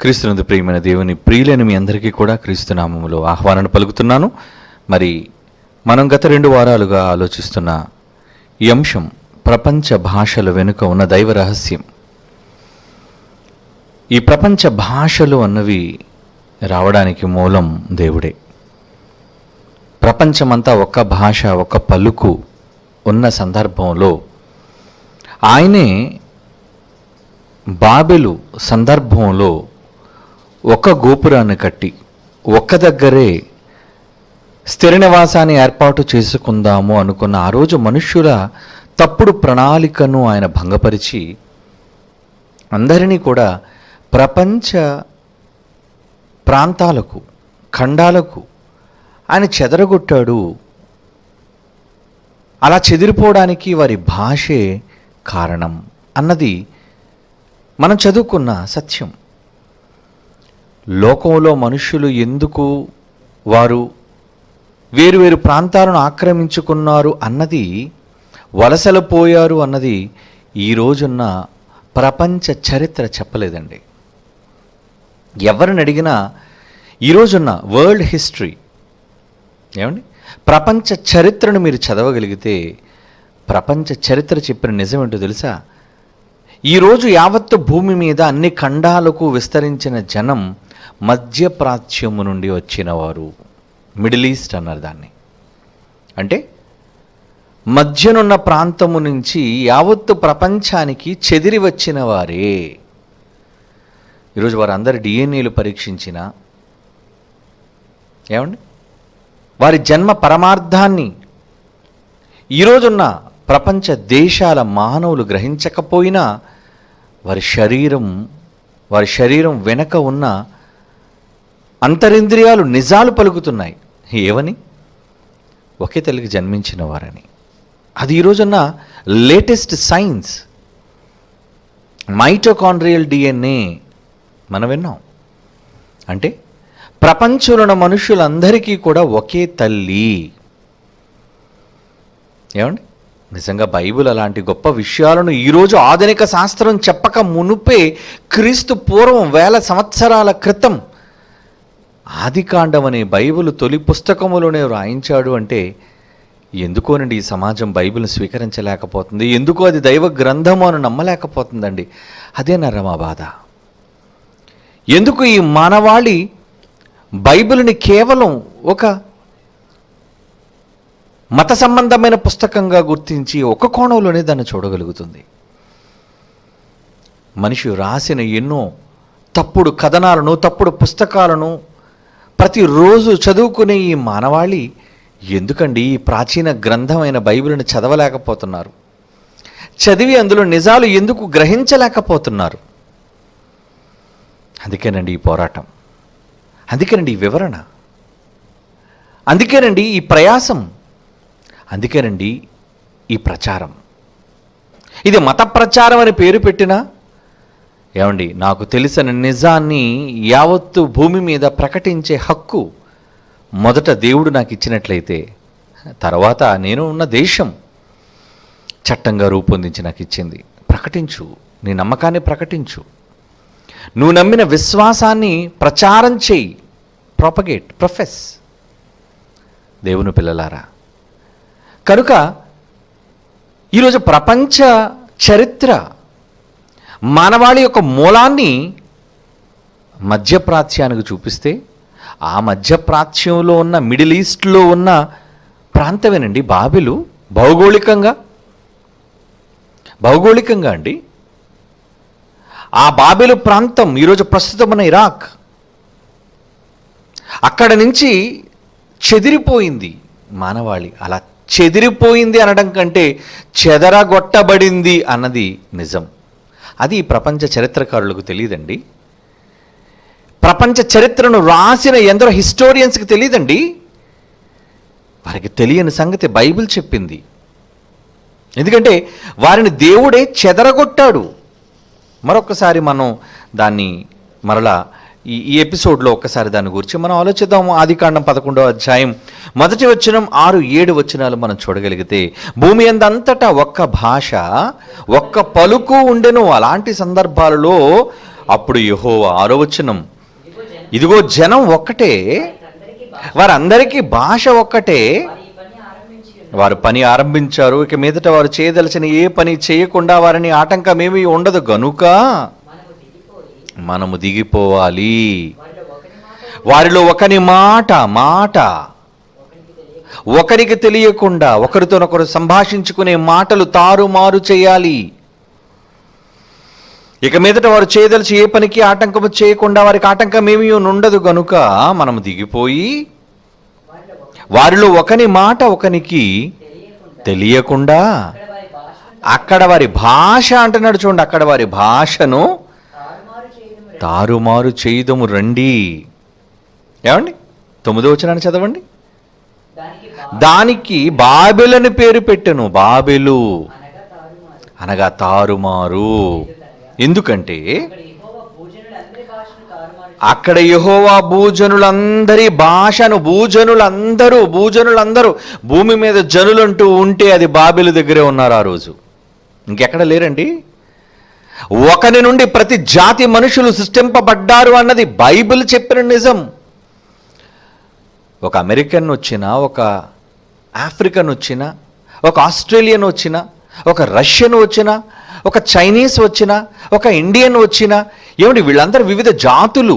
క్రీస్తునందు ప్రియమైన దేవుని ప్రియులైన మీ అందరికీ కూడా క్రీస్తు నామములో ఆహ్వానం పలుకుతున్నాను మరి మనం గత రెండు వారాలుగా ఆలోచిస్తున్న ఈ అంశం ప్రపంచ భాషల వెనుక ఉన్న దైవ రహస్యం ఈ ప్రపంచ భాషలు అన్నవి రావడానికి మూలం దేవుడే ప్రపంచమంతా ఒక్క భాష ఒక్క పలుకు ఉన్న సందర్భంలో ఆయనే బాబెలు సందర్భంలో ఒక గోపురాన్ని కట్టి ఒక్క దగ్గరే స్థిర నివాసాన్ని ఏర్పాటు చేసుకుందాము అనుకున్న ఆ రోజు మనుష్యుల తప్పుడు ప్రణాళికను ఆయన భంగపరిచి అందరినీ కూడా ప్రపంచ ప్రాంతాలకు ఖండాలకు ఆయన చెదరగొట్టాడు అలా చెదిరిపోవడానికి వారి భాషే కారణం అన్నది మనం చదువుకున్న సత్యం లోకంలో మనుషులు ఎందుకు వారు వేరువేరు ప్రాంతాలను ఆక్రమించుకున్నారు అన్నది వలసలు పోయారు అన్నది ఈ రోజున్న ప్రపంచ చరిత్ర చెప్పలేదండి ఎవరిని అడిగినా ఈ రోజున్న వరల్డ్ హిస్టరీ ఏమండి ప్రపంచ చరిత్రను మీరు చదవగలిగితే ప్రపంచ చరిత్ర చెప్పిన నిజమేంటో తెలుసా ఈరోజు యావత్తు భూమి మీద అన్ని ఖండాలకు విస్తరించిన జనం మధ్యప్రాచ్యము నుండి వచ్చిన వారు మిడిల్ ఈస్ట్ అన్నారు దాన్ని అంటే మధ్యనున్న ప్రాంతము నుంచి యావత్తు ప్రపంచానికి చెదిరి వచ్చిన వారే ఈరోజు వారందరి డిఎన్ఏలు పరీక్షించిన ఏమండి వారి జన్మ పరమార్థాన్ని ఈరోజున్న ప్రపంచ దేశాల మానవులు గ్రహించకపోయినా వారి శరీరం వారి శరీరం వెనక ఉన్న అంతరింద్రియాలు నిజాలు పలుకుతున్నాయి ఏవని ఒకే తల్లికి జన్మించిన వారని అది ఈరోజున్న లేటెస్ట్ సైన్స్ మైటోకాండ్రియల్ డిఎన్ఏ మనం విన్నాం అంటే ప్రపంచంలో ఉన్న మనుషులందరికీ కూడా ఒకే తల్లి ఏమండి నిజంగా బైబిల్ అలాంటి గొప్ప విషయాలను ఈరోజు ఆధునిక శాస్త్రం చెప్పక మునుపే క్రీస్తు పూర్వం వేల సంవత్సరాల క్రితం ఆదికాండం అనే బైబిల్ తొలి పుస్తకములోనే రాయించాడు అంటే ఎందుకోనండి ఈ సమాజం బైబిల్ని స్వీకరించలేకపోతుంది ఎందుకో అది దైవ గ్రంథము అని నమ్మలేకపోతుందండి అదేనరా మా బాధ ఎందుకు ఈ మానవాళి బైబిల్ని కేవలం ఒక మత సంబంధమైన పుస్తకంగా గుర్తించి ఒక కోణంలోనే దాన్ని చూడగలుగుతుంది మనిషి రాసిన ఎన్నో తప్పుడు కథనాలను తప్పుడు పుస్తకాలను ప్రతిరోజు చదువుకునే ఈ మానవాళి ఎందుకండి ఈ ప్రాచీన గ్రంథమైన బైబిల్ని చదవలేకపోతున్నారు చదివి అందులో నిజాలు ఎందుకు గ్రహించలేకపోతున్నారు అందుకేనండి ఈ పోరాటం అందుకేనండి ఈ వివరణ అందుకేనండి ఈ ప్రయాసం అందుకేనండి ఈ ప్రచారం ఇది మత ప్రచారం అని పేరు పెట్టినా ఏమండి నాకు తెలిసిన నిజాన్ని యావత్తు భూమి మీద ప్రకటించే హక్కు మొదట దేవుడు నాకు ఇచ్చినట్లయితే తర్వాత నేను ఉన్న దేశం చట్టంగా రూపొందించి నాకు ఇచ్చింది ప్రకటించు నీ నమ్మకాన్ని ప్రకటించు నువ్వు నమ్మిన విశ్వాసాన్ని ప్రచారం చేయి ప్రాపగేట్ ప్రొఫెస్ దేవుని పిల్లలారా కనుక ఈరోజు ప్రపంచ చరిత్ర మానవాళి యొక్క మూలాన్ని మధ్యప్రాచ్యానికి చూపిస్తే ఆ మధ్యప్రాచ్యంలో ఉన్న మిడిల్ ఈస్ట్లో ఉన్న ప్రాంతమేనండి బాబిలు భౌగోళికంగా భౌగోళికంగా అండి ఆ బాబెలు ప్రాంతం ఈరోజు ప్రస్తుతమైన ఇరాక్ అక్కడ నుంచి చెదిరిపోయింది మానవాళి అలా చెదిరిపోయింది అనడం కంటే చెదరగొట్టబడింది అన్నది నిజం అది ఈ ప్రపంచ చరిత్రకారులకు తెలియదండి ప్రపంచ చరిత్రను రాసిన ఎందరో హిస్టోరియన్స్కి తెలియదండి వారికి తెలియని సంగతి బైబిల్ చెప్పింది ఎందుకంటే వారిని దేవుడే చెదరగొట్టాడు మరొకసారి మనం దాన్ని మరలా ఈ ఈ ఎపిసోడ్లో ఒక్కసారి దాని గురించి మనం ఆలోచిద్దాము ఆదికాండం పదకొండవ అధ్యాయం మొదటి వచనం ఆరు ఏడు వచనాలు మనం చూడగలిగితే భూమి అందంతటా ఒక్క భాష ఒక్క పలుకు ఉండెను అలాంటి సందర్భాలలో అప్పుడు యెహోవా ఆరో వచనం ఇదిగో జనం ఇదిగో జనం ఒక్కటే అందరికీ భాష వారందరికీ భాష ఒక్కటే వారి ఈ పని ఆరంభించి ఉన్నారు. వారు పని ఆరంభించారు ఇక మీదట వారు చేయదలసిన ఏ పని చేయకుండా వారిని ఆటంకం ఏమీ ఉండదు గనుక మనము దిగిపోయి మనము దిగిపోవాలి వారిలో ఒకరి మాట వారిలో ఒకని మాట మాట ఒకరికి తెలియక ఒకరికి తెలియకుండా ఒకరితోనొకరు సంభాషించుకునే మాటలు తారుమారు చేయాలి ఇక మీదట వారు చేయదలిచి ఏ పనికి ఆటంకము చేయకుండా వారికి ఆటంకం ఏమీ ఉండదు గనుక మనము దిగిపోయి వారిలో ఒక వారిలో ఒకని మాట ఒకనికి తెలియకుండా తెలియకుండా అక్కడ వారి అక్కడ వారి భాషను భాష అంటున్నాడు చూడండి అక్కడ వారి భాషను తారుమారు చేయడం తారుమారు చేయుదము రండి ఏమండి తొమ్మిదో వచనాన్ని చదవండి దానికి బా- దానికి బాబెలని పేరు పెట్టెను బాబెలు అనగా తారుమారు అనగా తారుమారు ఎందుకంటే అక్కడ యెహోవా భూజనులందరి భాషను అక్కడ యెహోవా భూజనులందరి భాషను తారుమారు భూజనులందరూ భూజనులందరూ భూమి మీద జనులంటూ ఉంటే అది బాబెలు దగ్గరే ఉన్నారు ఆ రోజు ఇంకెక్కడ లేరండి ఒకని నుండి ప్రతి జాతి మనుషులు సృష్టింపబడ్డారు అన్నది బైబిల్ చెప్పిన నిజం ఒక అమెరికన్ వచ్చినా ఒక ఆఫ్రికన్ వచ్చినా ఒక ఆస్ట్రేలియన్ వచ్చినా ఒక రష్యన్ వచ్చినా ఒక చైనీస్ వచ్చినా ఒక ఇండియన్ వచ్చినా ఏమిటి వీళ్ళందరూ వివిధ జాతులు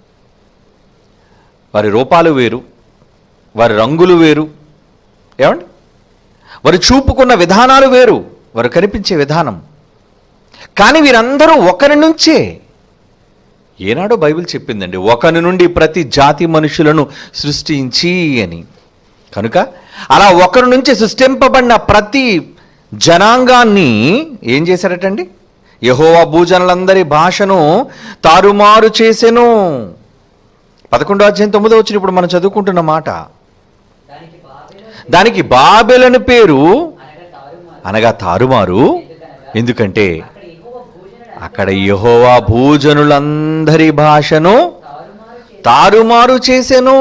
వారి రూపాలు వేరు వారి రంగులు వేరు ఏమండి వారు చూపుకున్న విధానాలు వేరు వారు కనిపించే విధానం కానీ వీరందరూ ఒకరి నుంచే ఏనాడో బైబిల్ చెప్పిందండి ఒకరి నుండి ప్రతి జాతి మనుషులను సృష్టించి అని కనుక అలా ఒకరి నుంచి సృష్టింపబడిన ప్రతి జనాంగాన్ని ఏం చేశారటండి యహోవా భూజనులందరి భాషను తారుమారు చేసెను పదకొండో అధ్యాయం తొమ్మిదో వచ్చిన ఇప్పుడు మనం చదువుకుంటున్న మాట దానికి బాబెలు దానికి బాబెలని పేరు అనగా తారుమారు అనగా తారుమారు ఎందుకనగా ఎందుకంటే అక్కడ యెహోవా అక్కడ యెహోవా భూజనుల భూజనులందరి భాషను తారుమారు చేసి తారుమారు చేసెను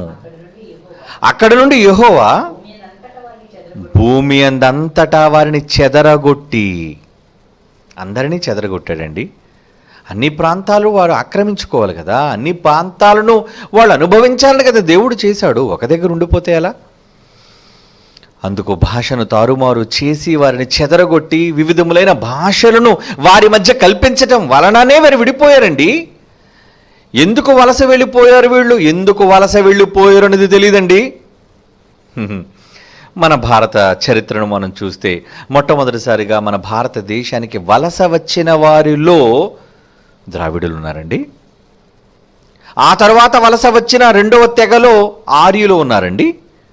అక్కడ నుండి అక్కడ నుండి యెహోవా యెహోవా భూమి అంతటా వారిని చెదరగొట్టి భూమి అందంతటా వారిని చెదరగొట్టి అందరినీ చెదరగొట్టాడండి అన్ని ప్రాంతాలు వారు ఆక్రమించుకోవాలి కదా అన్ని ప్రాంతాలను వాళ్ళు అనుభవించాలని కదా దేవుడు చేశాడు ఒక దగ్గర ఉండిపోతే ఎలా అందుకు భాషను తారుమారు చేసి వారిని చెదరగొట్టి వివిధములైన భాషలను వారి మధ్య కల్పించటం వలననే వారు విడిపోయారండి ఎందుకు వలస వెళ్ళిపోయారు వీళ్ళు ఎందుకు వలస వెళ్ళిపోయారు అనేది తెలియదండి హ్మ్. మన భారత చరిత్రను మనం చూస్తే మొట్టమొదటిసారిగా మన భారతదేశానికి వలస వచ్చిన వారిలో ద్రావిడులు ఉన్నారండి ఆ తర్వాత వలస వచ్చిన రెండవ తెగలో ఆర్యులు ఉన్నారండి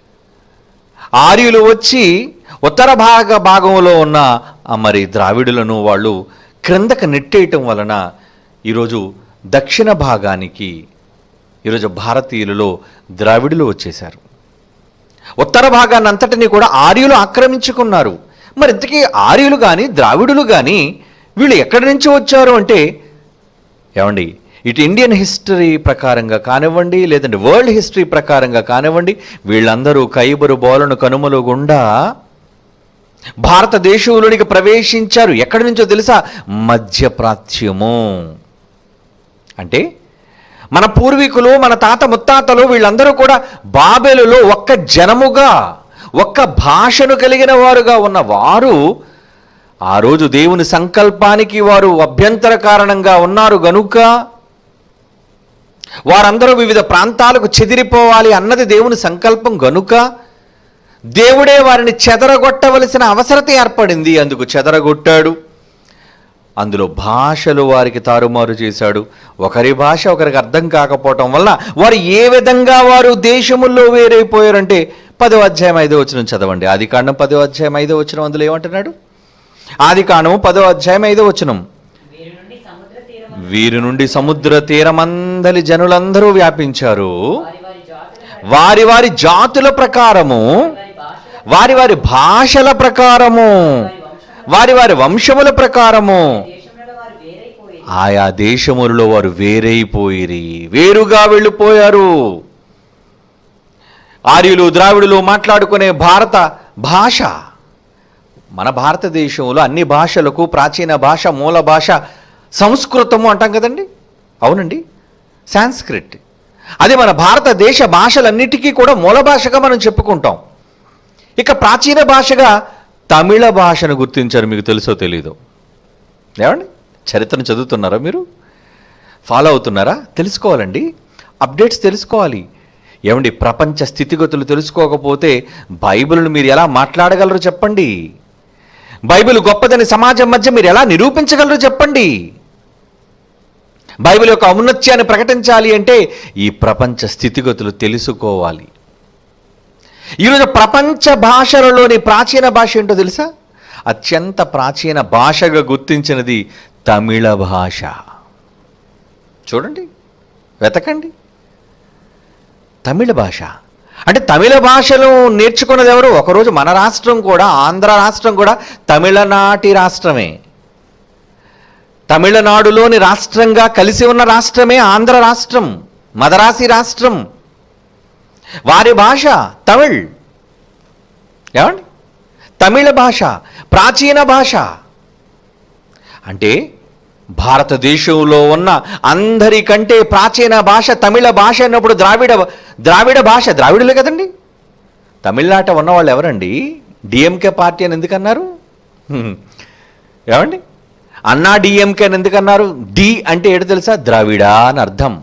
ఆర్యులు వచ్చి ఉత్తర భాగ భాగంలో ఉన్న ఆ మరి ద్రావిడులను వాళ్ళు క్రిందకు నెట్టేయటం వలన ఈరోజు దక్షిణ భాగానికి ఈరోజు భారతీయులలో ద్రావిడులు వచ్చేశారు ఉత్తర భాగాన్ని అంతటిని కూడా ఆర్యులు ఆక్రమించుకున్నారు మరి ఇంతకీ ఆర్యులు కానీ ద్రావిడులు కానీ వీళ్ళు ఎక్కడి నుంచి వచ్చారు అంటే ఏమండి ఇటు ఇండియన్ హిస్టరీ ప్రకారంగా కానివ్వండి లేదంటే వరల్డ్ హిస్టరీ ప్రకారంగా కానివ్వండి వీళ్ళందరూ కైబరు బోలను కనుమలు గుండా భారతదేశంలోనికి ప్రవేశించారు ఎక్కడి నుంచో తెలుసా మధ్యప్రాచ్యము అంటే మన పూర్వీకులు మన తాత ముత్తాతలు వీళ్ళందరూ కూడా బాబెలులో ఒక్క జనముగా ఒక్క భాషను కలిగిన వారుగా ఉన్న వారు ఆ రోజు దేవుని సంకల్పానికి వారు అభ్యంతర కారణంగా ఉన్నారు గనుక వారందరూ వివిధ ప్రాంతాలకు చెదిరిపోవాలి అన్నది దేవుని సంకల్పం గనుక దేవుడే వారిని చెదరగొట్టవలసిన అవసరత ఏర్పడింది అందుకు చెదరగొట్టాడు అందులో భాషలు వారికి తారుమారు చేశాడు ఒకరి భాష ఒకరికి అర్థం కాకపోవటం వల్ల వారు ఏ విధంగా వారు దేశముల్లో వేరైపోయారంటే పదో అధ్యాయం ఐదో వచనం చదవండి ఆది కాండం పదో అధ్యాయం ఐదో వచనం అందులో ఏమంటున్నాడు ఆది కాండం పదో అధ్యాయం ఐదో వచనం వీరి నుండి సముద్ర తీరం వీరి నుండి సముద్ర తీరమందలి జనులందరూ వ్యాపించారు వారి వారి జాతుల వారి వారి జాతుల ప్రకారము వారి వారి భాషల వారి భాషల ప్రకారము వారి వారి వంశముల ప్రకారము దేశంలో వారు వేరైపోయి ఆయా దేశములలో వారు వేరైపోయిరి వేరుగా వెళ్ళిపోయారు ఆర్యులు ద్రావిడులు మాట్లాడుకునే భారత భాష మన భారతదేశంలో అన్ని భాషలకు ప్రాచీన భాష మూల భాష సంస్కృతము అంటాం కదండి అవునండి సాంస్క్రిట్ అది మన భారతదేశ భాషలన్నిటికీ కూడా మూల భాషగా మనం చెప్పుకుంటాం ఇక ప్రాచీన భాషగా తమిళ భాషను గుర్తించారు మీకు తెలుసో తెలీదో ఏమండి చరిత్రను చదువుతున్నారా మీరు ఫాలో అవుతున్నారా తెలుసుకోవాలండి అప్డేట్స్ తెలుసుకోవాలి ఏమండి ప్రపంచ స్థితిగతులు తెలుసుకోకపోతే బైబిల్ను మీరు ఎలా మాట్లాడగలరు చెప్పండి బైబిల్ గొప్పదని సమాజం మధ్య మీరు ఎలా నిరూపించగలరు చెప్పండి బైబిల్ యొక్క ఔన్నత్యాన్ని ప్రకటించాలి అంటే ఈ ప్రపంచ స్థితిగతులు తెలుసుకోవాలి ఈరోజు ప్రపంచ భాషలలోని ప్రాచీన భాష ఏంటో తెలుసా అత్యంత ప్రాచీన భాషగా గుర్తించినది తమిళ భాష చూడండి వెతకండి తమిళ భాష అంటే తమిళ భాషను నేర్చుకున్నది ఎవరు ఒకరోజు మన రాష్ట్రం కూడా ఆంధ్ర రాష్ట్రం కూడా తమిళనాటి రాష్ట్రమే తమిళనాడులోని రాష్ట్రంగా కలిసి ఉన్న రాష్ట్రమే ఆంధ్ర రాష్ట్రం మదరాసి రాష్ట్రం వారి భాష తమిళ్ ఏమండి తమిళ భాష ప్రాచీన భాష అంటే భారతదేశంలో ఉన్న అందరికంటే ప్రాచీన భాష తమిళ భాష అన్నప్పుడు ద్రావిడ ద్రావిడ భాష ద్రావిడులే కదండి తమిళనాట ఉన్నవాళ్ళు ఎవరండి డిఎంకే పార్టీ అని ఎందుకన్నారు హ్మ్. ఏమండి అన్నా డిఎంకే అని ఎందుకన్నారు డి అంటే ఏంటో తెలుసా ద్రావిడ అని అర్థం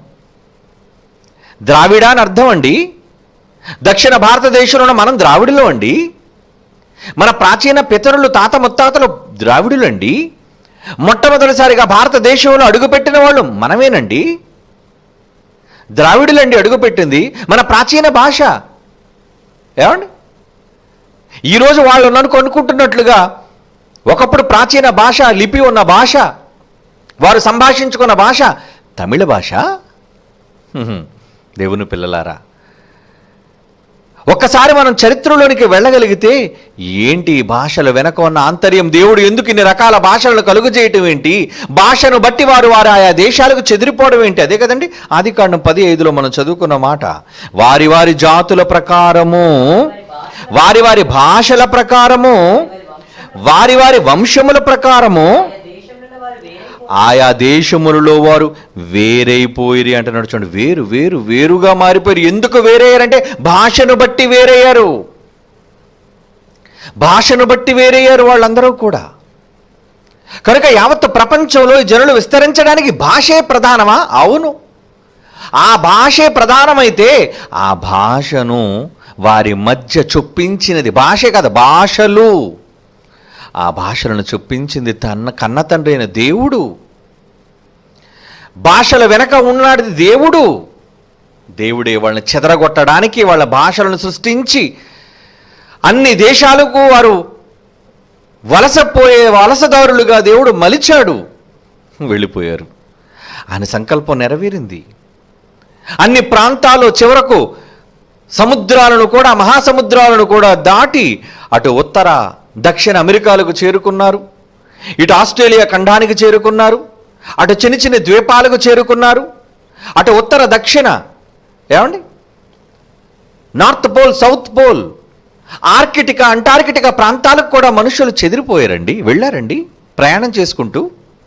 ద్రావిడ అని అర్థం అండి దక్షిణ భారతదేశంలో ఉన్న మనం ద్రావిడులు అండి మన ప్రాచీన పితరులు తాత ముత్తాతలు ద్రావిడులు అండి మొట్టమొదటిసారిగా భారతదేశంలో అడుగుపెట్టిన వాళ్ళు మనమేనండి ద్రావిడులండి అడుగుపెట్టింది మన ప్రాచీన భాష ఏమండి ఈరోజు వాళ్ళు నన్ను కొనుక్కుంటున్నట్లుగా ఒకప్పుడు ప్రాచీన భాష లిపి ఉన్న భాష వారు సంభాషించుకున్న భాష తమిళ భాష హ్మ్. దేవుని పిల్లలారా ఒక్కసారి మనం చరిత్రలోనికి వెళ్ళగలిగితే ఏంటి ఈ భాషల వెనక ఉన్న ఆంతర్యం దేవుడు ఎందుకు ఇన్ని రకాల భాషలను కలుగు చేయటం ఏంటి భాషను బట్టి వారు వారు ఆయా దేశాలకు చెదిరిపోవడం ఏంటి అదే కదండి ఆది కాండం పది ఐదులో మనం చదువుకున్న మాట వారి వారి జాతుల ప్రకారము వారి వారి భాషల ప్రకారము వారి వారి వంశముల ప్రకారము ఆయా ఆయా దేశంలో వారు వేరైపోయి దేశములలో వారు వేరైపోయిరి అంటున్నాడు చూడండి వేరు వేరు వేరుగా మారిపోయారు ఎందుకు వేరయ్యారంటే భాషను బట్టి వేరయ్యారు భాషను బట్టి వేరయ్యారు వాళ్ళందరూ కూడా కనుక యావత్ ప్రపంచంలో ఈ జనులు విస్తరించడానికి భాషే ప్రధానమా అవును ఆ భాషే ప్రధానమైతే ఆ భాషను వారి మధ్య చొప్పించినది భాషే కదా భాషలు ఆ భాషలను చొప్పించింది తన్న కన్న తండ్రి అయిన దేవుడు భాషల వెనక ఉన్నాడు దేవుడు దేవుడే వాళ్ళని చెదరగొట్టడానికి వాళ్ళ భాషలను సృష్టించి అన్ని దేశాలకు వారు వలసపోయే వలసదారులుగా దేవుడు మలిచాడు వెళ్ళిపోయారు ఆయన సంకల్పం నెరవేరింది అన్ని ప్రాంతాలు చివరకు సముద్రాలను కూడా మహాసముద్రాలను కూడా దాటి అటు ఉత్తర దక్షిణ అమెరికాలకు చేరుకున్నారు ఇటు ఆస్ట్రేలియా ఖండానికి చేరుకున్నారు అటు చిన్న చిన్న ద్వీపాలకు చేరుకున్నారు అటు ఉత్తర దక్షిణ ఏమండి north pole south pole Arctica Antarctica ప్రాంతాలకు కూడా మనుషులు చెదిరిపోయారండి వెళ్ళారండి ప్రయాణం చేసుకుంటూ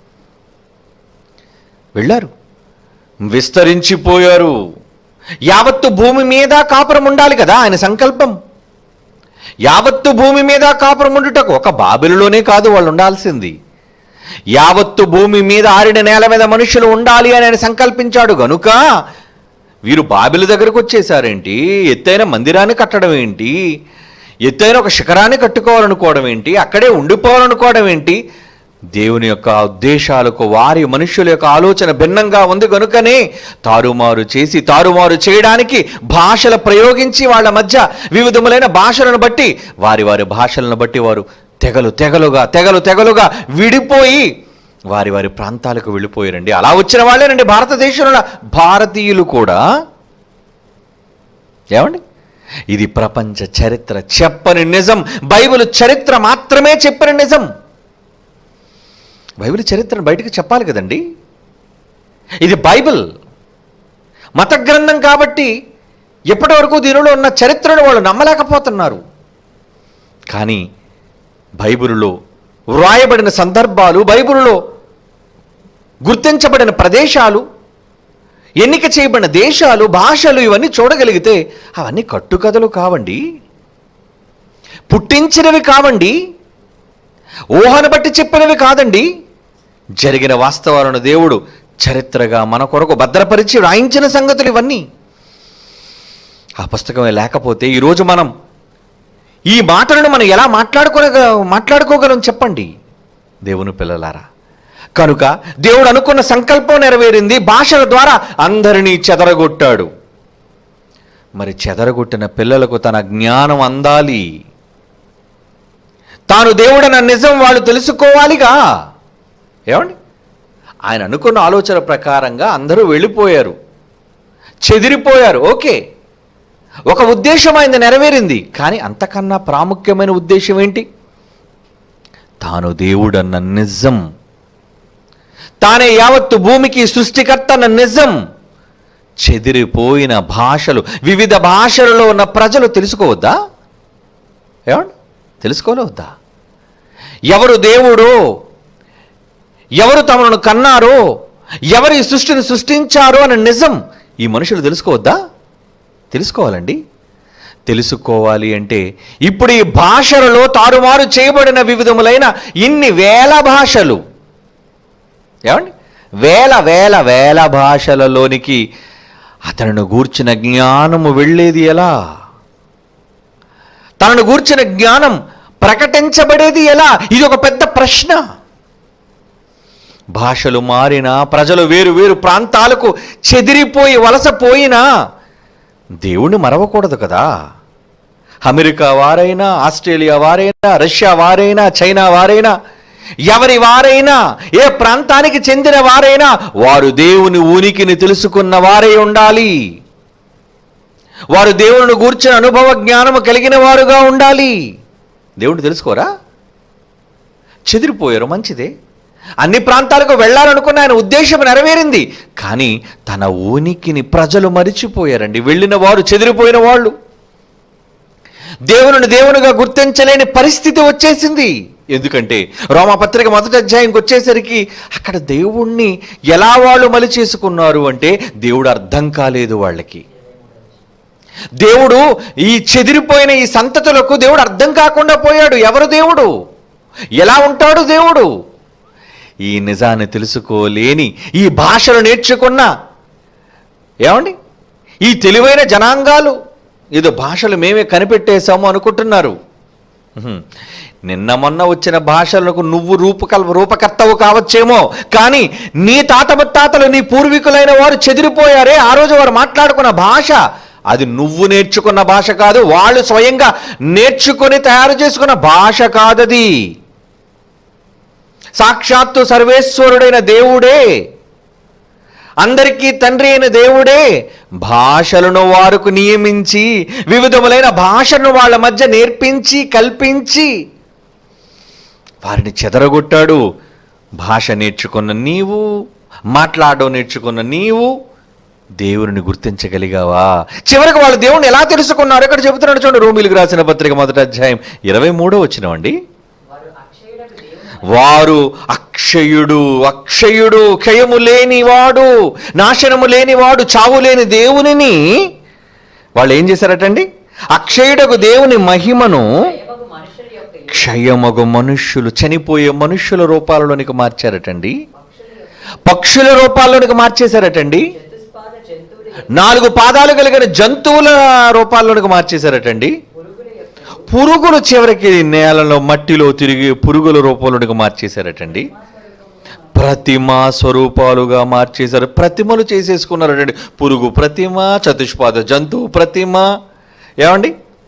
వెళ్ళారు విస్తరించిపోయారు యావత్తు భూమి మీద కాపురం ఉండాలి కదా ఆయన సంకల్పం యావత్తు భూమి మీద కాపురం ఉండుటకు ఒక బాబిలులోనే కాదు వాళ్ళు ఉండాల్సింది యావత్తు భూమి మీద ఆరిన నేల మీద మనుషులు ఉండాలి అని ఆయన సంకల్పించాడు గనుక వీరు బాబిల దగ్గరకు వచ్చేసారేంటి ఎత్తైన మందిరాన్ని కట్టడం ఏంటి ఎత్తైన ఒక శిఖరాన్ని కట్టుకోవాలనుకోవడం ఏంటి అక్కడే ఉండిపోవాలనుకోవడం ఏంటి దేవుని యొక్క ఉద్దేశాలకు వారి మనుష్యుల యొక్క ఆలోచన భిన్నంగా ఉంది కనుకనే తారుమారు చేసి తారుమారు చేయడానికి భాషలు ప్రయోగించి వాళ్ళ మధ్య వివిధములైన భాషలను బట్టి వారి వారి భాషలను బట్టి వారు తెగలు తెగలుగా తెగలు తెగలుగా విడిపోయి వారి వారి ప్రాంతాలకు వెళ్ళిపోయారండి అలా వచ్చిన వాళ్ళేనండి భారతదేశంలో ఉన్న భారతీయులు కూడా ఏమండి ఇది ప్రపంచ చరిత్ర చెప్పని నిజం బైబిల్ చరిత్ర మాత్రమే చెప్పిన నిజం బైబిల్ చరిత్రను బయటికి చెప్పాలి కదండి ఇది బైబిల్ మత గ్రంథం కాబట్టి ఎప్పటి వరకు దీనిలో ఉన్న చరిత్రను వాళ్ళు నమ్మలేకపోతున్నారు కానీ బైబిలులో వ్రాయబడిన సందర్భాలు బైబిలులో గుర్తించబడిన ప్రదేశాలు ఎన్నిక చేయబడిన దేశాలు భాషలు ఇవన్నీ చూడగలిగితే అవన్నీ కట్టుకథలు కావండి పుట్టించినవి కావండి ఊహను బట్టి చెప్పినవి కాదండి జరిగిన వాస్తవాలను దేవుడు చరిత్రగా మన కొరకు భద్రపరిచి రాయించిన సంగతులు ఇవన్నీ ఆ పుస్తకమే లేకపోతే ఈరోజు మనం ఈ మాటలను మనం ఎలా మాట్లాడుకోగ మాట్లాడుకోగలం చెప్పండి దేవుని పిల్లలారా కనుక దేవుడు అనుకున్న సంకల్పం నెరవేరింది భాషల ద్వారా అందరినీ చెదరగొట్టాడు మరి చెదరగొట్టిన పిల్లలకు తన జ్ఞానం అందాలి తాను దేవుడన్న నిజం వాళ్ళు తెలుసుకోవాలిగా ఏమండి ఆయన అనుకున్న ఆలోచన ప్రకారంగా అందరూ వెళ్ళిపోయారు చెదిరిపోయారు ఓకే ఒక ఉద్దేశం ఆయన నెరవేరింది కానీ అంతకన్నా ప్రాముఖ్యమైన ఉద్దేశం ఏంటి తాను దేవుడన్న నిజం తానే యావత్తు భూమికి సృష్టికర్త అన్న నిజం చెదిరిపోయిన భాషలు వివిధ భాషలలో ఉన్న ప్రజలు తెలుసుకోవద్దా ఏమండి తెలుసుకోలేవద్దా ఎవరు దేవుడో ఎవరు తమను కన్నారో ఎవరు ఈ సృష్టిని సృష్టించారో అన్న నిజం ఈ మనుషులు తెలుసుకోవద్దా తెలుసుకోవాలండి తెలుసుకోవాలి అంటే ఇప్పుడు ఈ భాషలలో తారుమారు చేయబడిన వివిధములైన ఇన్ని వేల భాషలు ఏమండి వేల వేల వేల భాషలలోనికి అతను గూర్చిన జ్ఞానము వెళ్ళేది ఎలా తనను గూర్చిన జ్ఞానం ప్రకటించబడేది ఎలా ఇది ఒక పెద్ద ప్రశ్న భాషలు మారినా ప్రజలు వేరు వేరు ప్రాంతాలకు చెదిరిపోయి వలసపోయినా దేవుణ్ణి మరవకూడదు కదా అమెరికా వారైనా ఆస్ట్రేలియా వారైనా రష్యా వారైనా చైనా వారైనా ఎవరి వారైనా ఏ ప్రాంతానికి చెందిన వారైనా వారు దేవుని ఉనికిని తెలుసుకున్న వారై ఉండాలి వారు దేవుని గూర్చిన అనుభవ జ్ఞానము కలిగిన వారుగా ఉండాలి దేవుడిని తెలుసుకోరా చెదిరిపోయారు మంచిదే అన్ని ప్రాంతాలకు వెళ్ళాలనుకున్న ఆయన ఉద్దేశం నెరవేరింది కానీ తన ఉనికిని ప్రజలు మరిచిపోయారండి వెళ్ళిన వారు చెదిరిపోయిన వాళ్ళు దేవుని దేవునిగా గుర్తించలేని పరిస్థితి వచ్చేసింది ఎందుకంటే రోమపత్రిక మొదటి అధ్యాయంకి వచ్చేసరికి అక్కడ దేవుణ్ణి ఎలా వాళ్ళు మలి చేసుకున్నారు అంటే దేవుడు అర్థం కాలేదు వాళ్ళకి దేవుడు ఈ చెదిరిపోయిన ఈ సంతతులకు దేవుడు అర్థం కాకుండా పోయాడు ఎవరు దేవుడు ఎలా ఉంటాడు దేవుడు ఈ నిజాన్ని తెలుసుకోలేని ఈ భాషలు నేర్చుకున్న ఏమండి ఈ తెలివైన జనాంగాలు ఏదో భాషలు మేమే కనిపెట్టేశాము అనుకుంటున్నారు ఉహుం. నిన్న మొన్న వచ్చిన భాషలకు నువ్వు రూపకల్ రూపకర్తవు కావచ్చేమో కానీ నీ తాత ముత్తాతలు నీ పూర్వీకులైన వారు చెదిరిపోయారే ఆ రోజు వారు మాట్లాడుకున్న భాష అది నువ్వు నేర్చుకున్న భాష కాదు వాళ్ళు స్వయంగా నేర్చుకొని తయారు చేసుకున్న భాష కాదది సాక్షాత్తు సర్వేశ్వరుడైన దేవుడే అందరికీ తండ్రి అయిన దేవుడే భాషలను వారికి నియమించి వివిధములైన భాషను వాళ్ళ మధ్య నేర్పించి కల్పించి వారిని చెదరగొట్టాడు భాష నేర్చుకున్న నీవు మాట్లాడడం నేర్చుకున్న నీవు దేవుని గుర్తించగలిగావా చివరికి వాళ్ళు దేవుని ఎలా తెలుసుకున్నారు ఇక్కడ చెబుతున్నాడు చూడండి రోమిలకు రాసిన పత్రిక మొదటి అధ్యాయం ఇరవై మూడో వచ్చినవండి వారు అక్షయుడకు దేవుని వారు అక్షయుడు అక్షయుడు క్షయము లేనివాడు నాశనము లేనివాడు చావు లేని దేవునిని వాళ్ళు ఏం చేశారటండి అక్షయుడకు దేవుని మహిమను దయవగు మనుషుల యొక్క ఇల్లు, క్షయమగు మనుష్యులు చనిపోయే మనుష్యుల రూపాలలోనికి మార్చారటండి పక్షుల యొక్క పక్షుల రూపాల్లోనికి మార్చేశారటండి చతుష్పాద జంతువుల యొక్క నాలుగు పాదాలు కలిగిన జంతువుల రూపాల్లోనికి మార్చేశారటండి పురుగుల యొక్క పురుగులు చివరికి నేలలో మట్టిలో తిరిగి పురుగుల రూపంలోనికి మార్చేశారటండి ప్రతిమ స్వరూపాలుగా మార్చేశారు ప్రతిమలు చేసేసుకున్నారటండి పురుగు ప్రతిమ చతుష్పాద జంతువు ప్రతిమ ఏమండి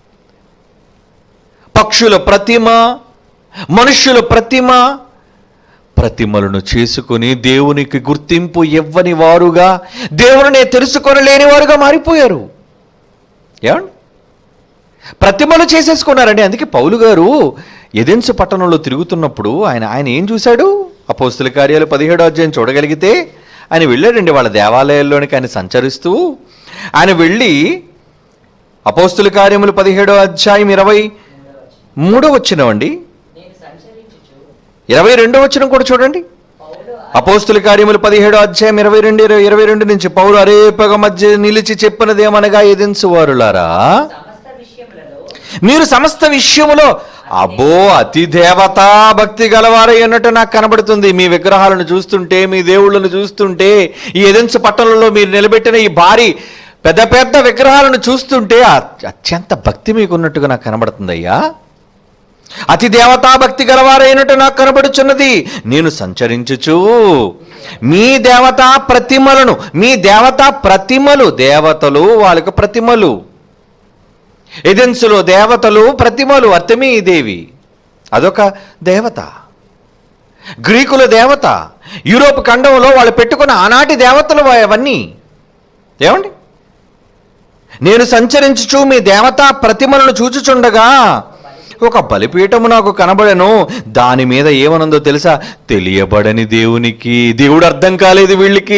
పక్షుల ప్రతిమ మనుష్యుల ప్రతిమ ప్రతిమలను చేసుకుని దేవునికి గుర్తింపు ఇవ్వని వారుగా దేవుని తెలుసుకొనలేని వారుగా మారిపోయారు ఏమండి ప్రతిమలు చేసేసుకున్నారండి అందుకే పౌలు గారు ఎదెన్సు పట్టణంలో తిరుగుతున్నప్పుడు ఆయన ఆయన ఏం చూశాడు అపోస్తుల కార్యాలు పదిహేడో అధ్యాయం చూడగలిగితే ఆయన వెళ్ళాడండి వాళ్ళ దేవాలయాల్లోనికి ఆయన సంచరిస్తూ ఆయన వెళ్ళి అపోస్తుల కార్యములు పదిహేడో అధ్యాయం ఇరవై మూడో వచ్చినవండి నేను సంచరించుచు ఇరవై రెండో వచ్చిన కూడా చూడండి పౌలు అపోస్తుల కార్యములు పదిహేడు అధ్యాయం ఇరవై రెండు ఇరవై ఇరవై రెండు నుంచి పౌరు అరేపగ మధ్య నిలిచి చెప్పినదేమనగా ఎదించు వారులారా సమస్త విషయములలో మీరు సమస్త విషయములో అబ్బో అతి దేవతా భక్తి గలవారై అన్నట్టు నాకు కనబడుతుంది మీ విగ్రహాలను చూస్తుంటే మీ దేవుళ్ళను చూస్తుంటే ఈ ఎదెన్సు పట్టణంలో మీరు నిలబెట్టిన ఈ భారీ పెద్ద పెద్ద విగ్రహాలను చూస్తుంటే అ- అత్యంత భక్తి మీకు ఉన్నట్టుగా నాకు కనబడుతుందయ్యా అతి దేవతా భక్తి గలవారైనట్టు నాకు కనబడుచున్నది నేను సంచరించుచు మీ దేవతా ప్రతిమలను మీ దేవతా ప్రతిమలు దేవతలు వాళ్ళకి ప్రతిమలు ఎదెన్సులో దేవతలు ప్రతిమలు అర్థమే ఈ దేవి అదొక దేవత గ్రీకుల దేవత యూరోప్ ఖండంలో వాళ్ళు పెట్టుకున్న ఆనాటి దేవతలు అవన్నీ ఏమండి నేను సంచరించుచు మీ దేవతా ప్రతిమలను చూచుచుండగా ఒక బలిపీఠము నాకు కనబడెను దాని మీద ఏమనుందో తెలుసా తెలియబడని దేవునికి దేవుడు అర్థం కాలేదు వీళ్ళకి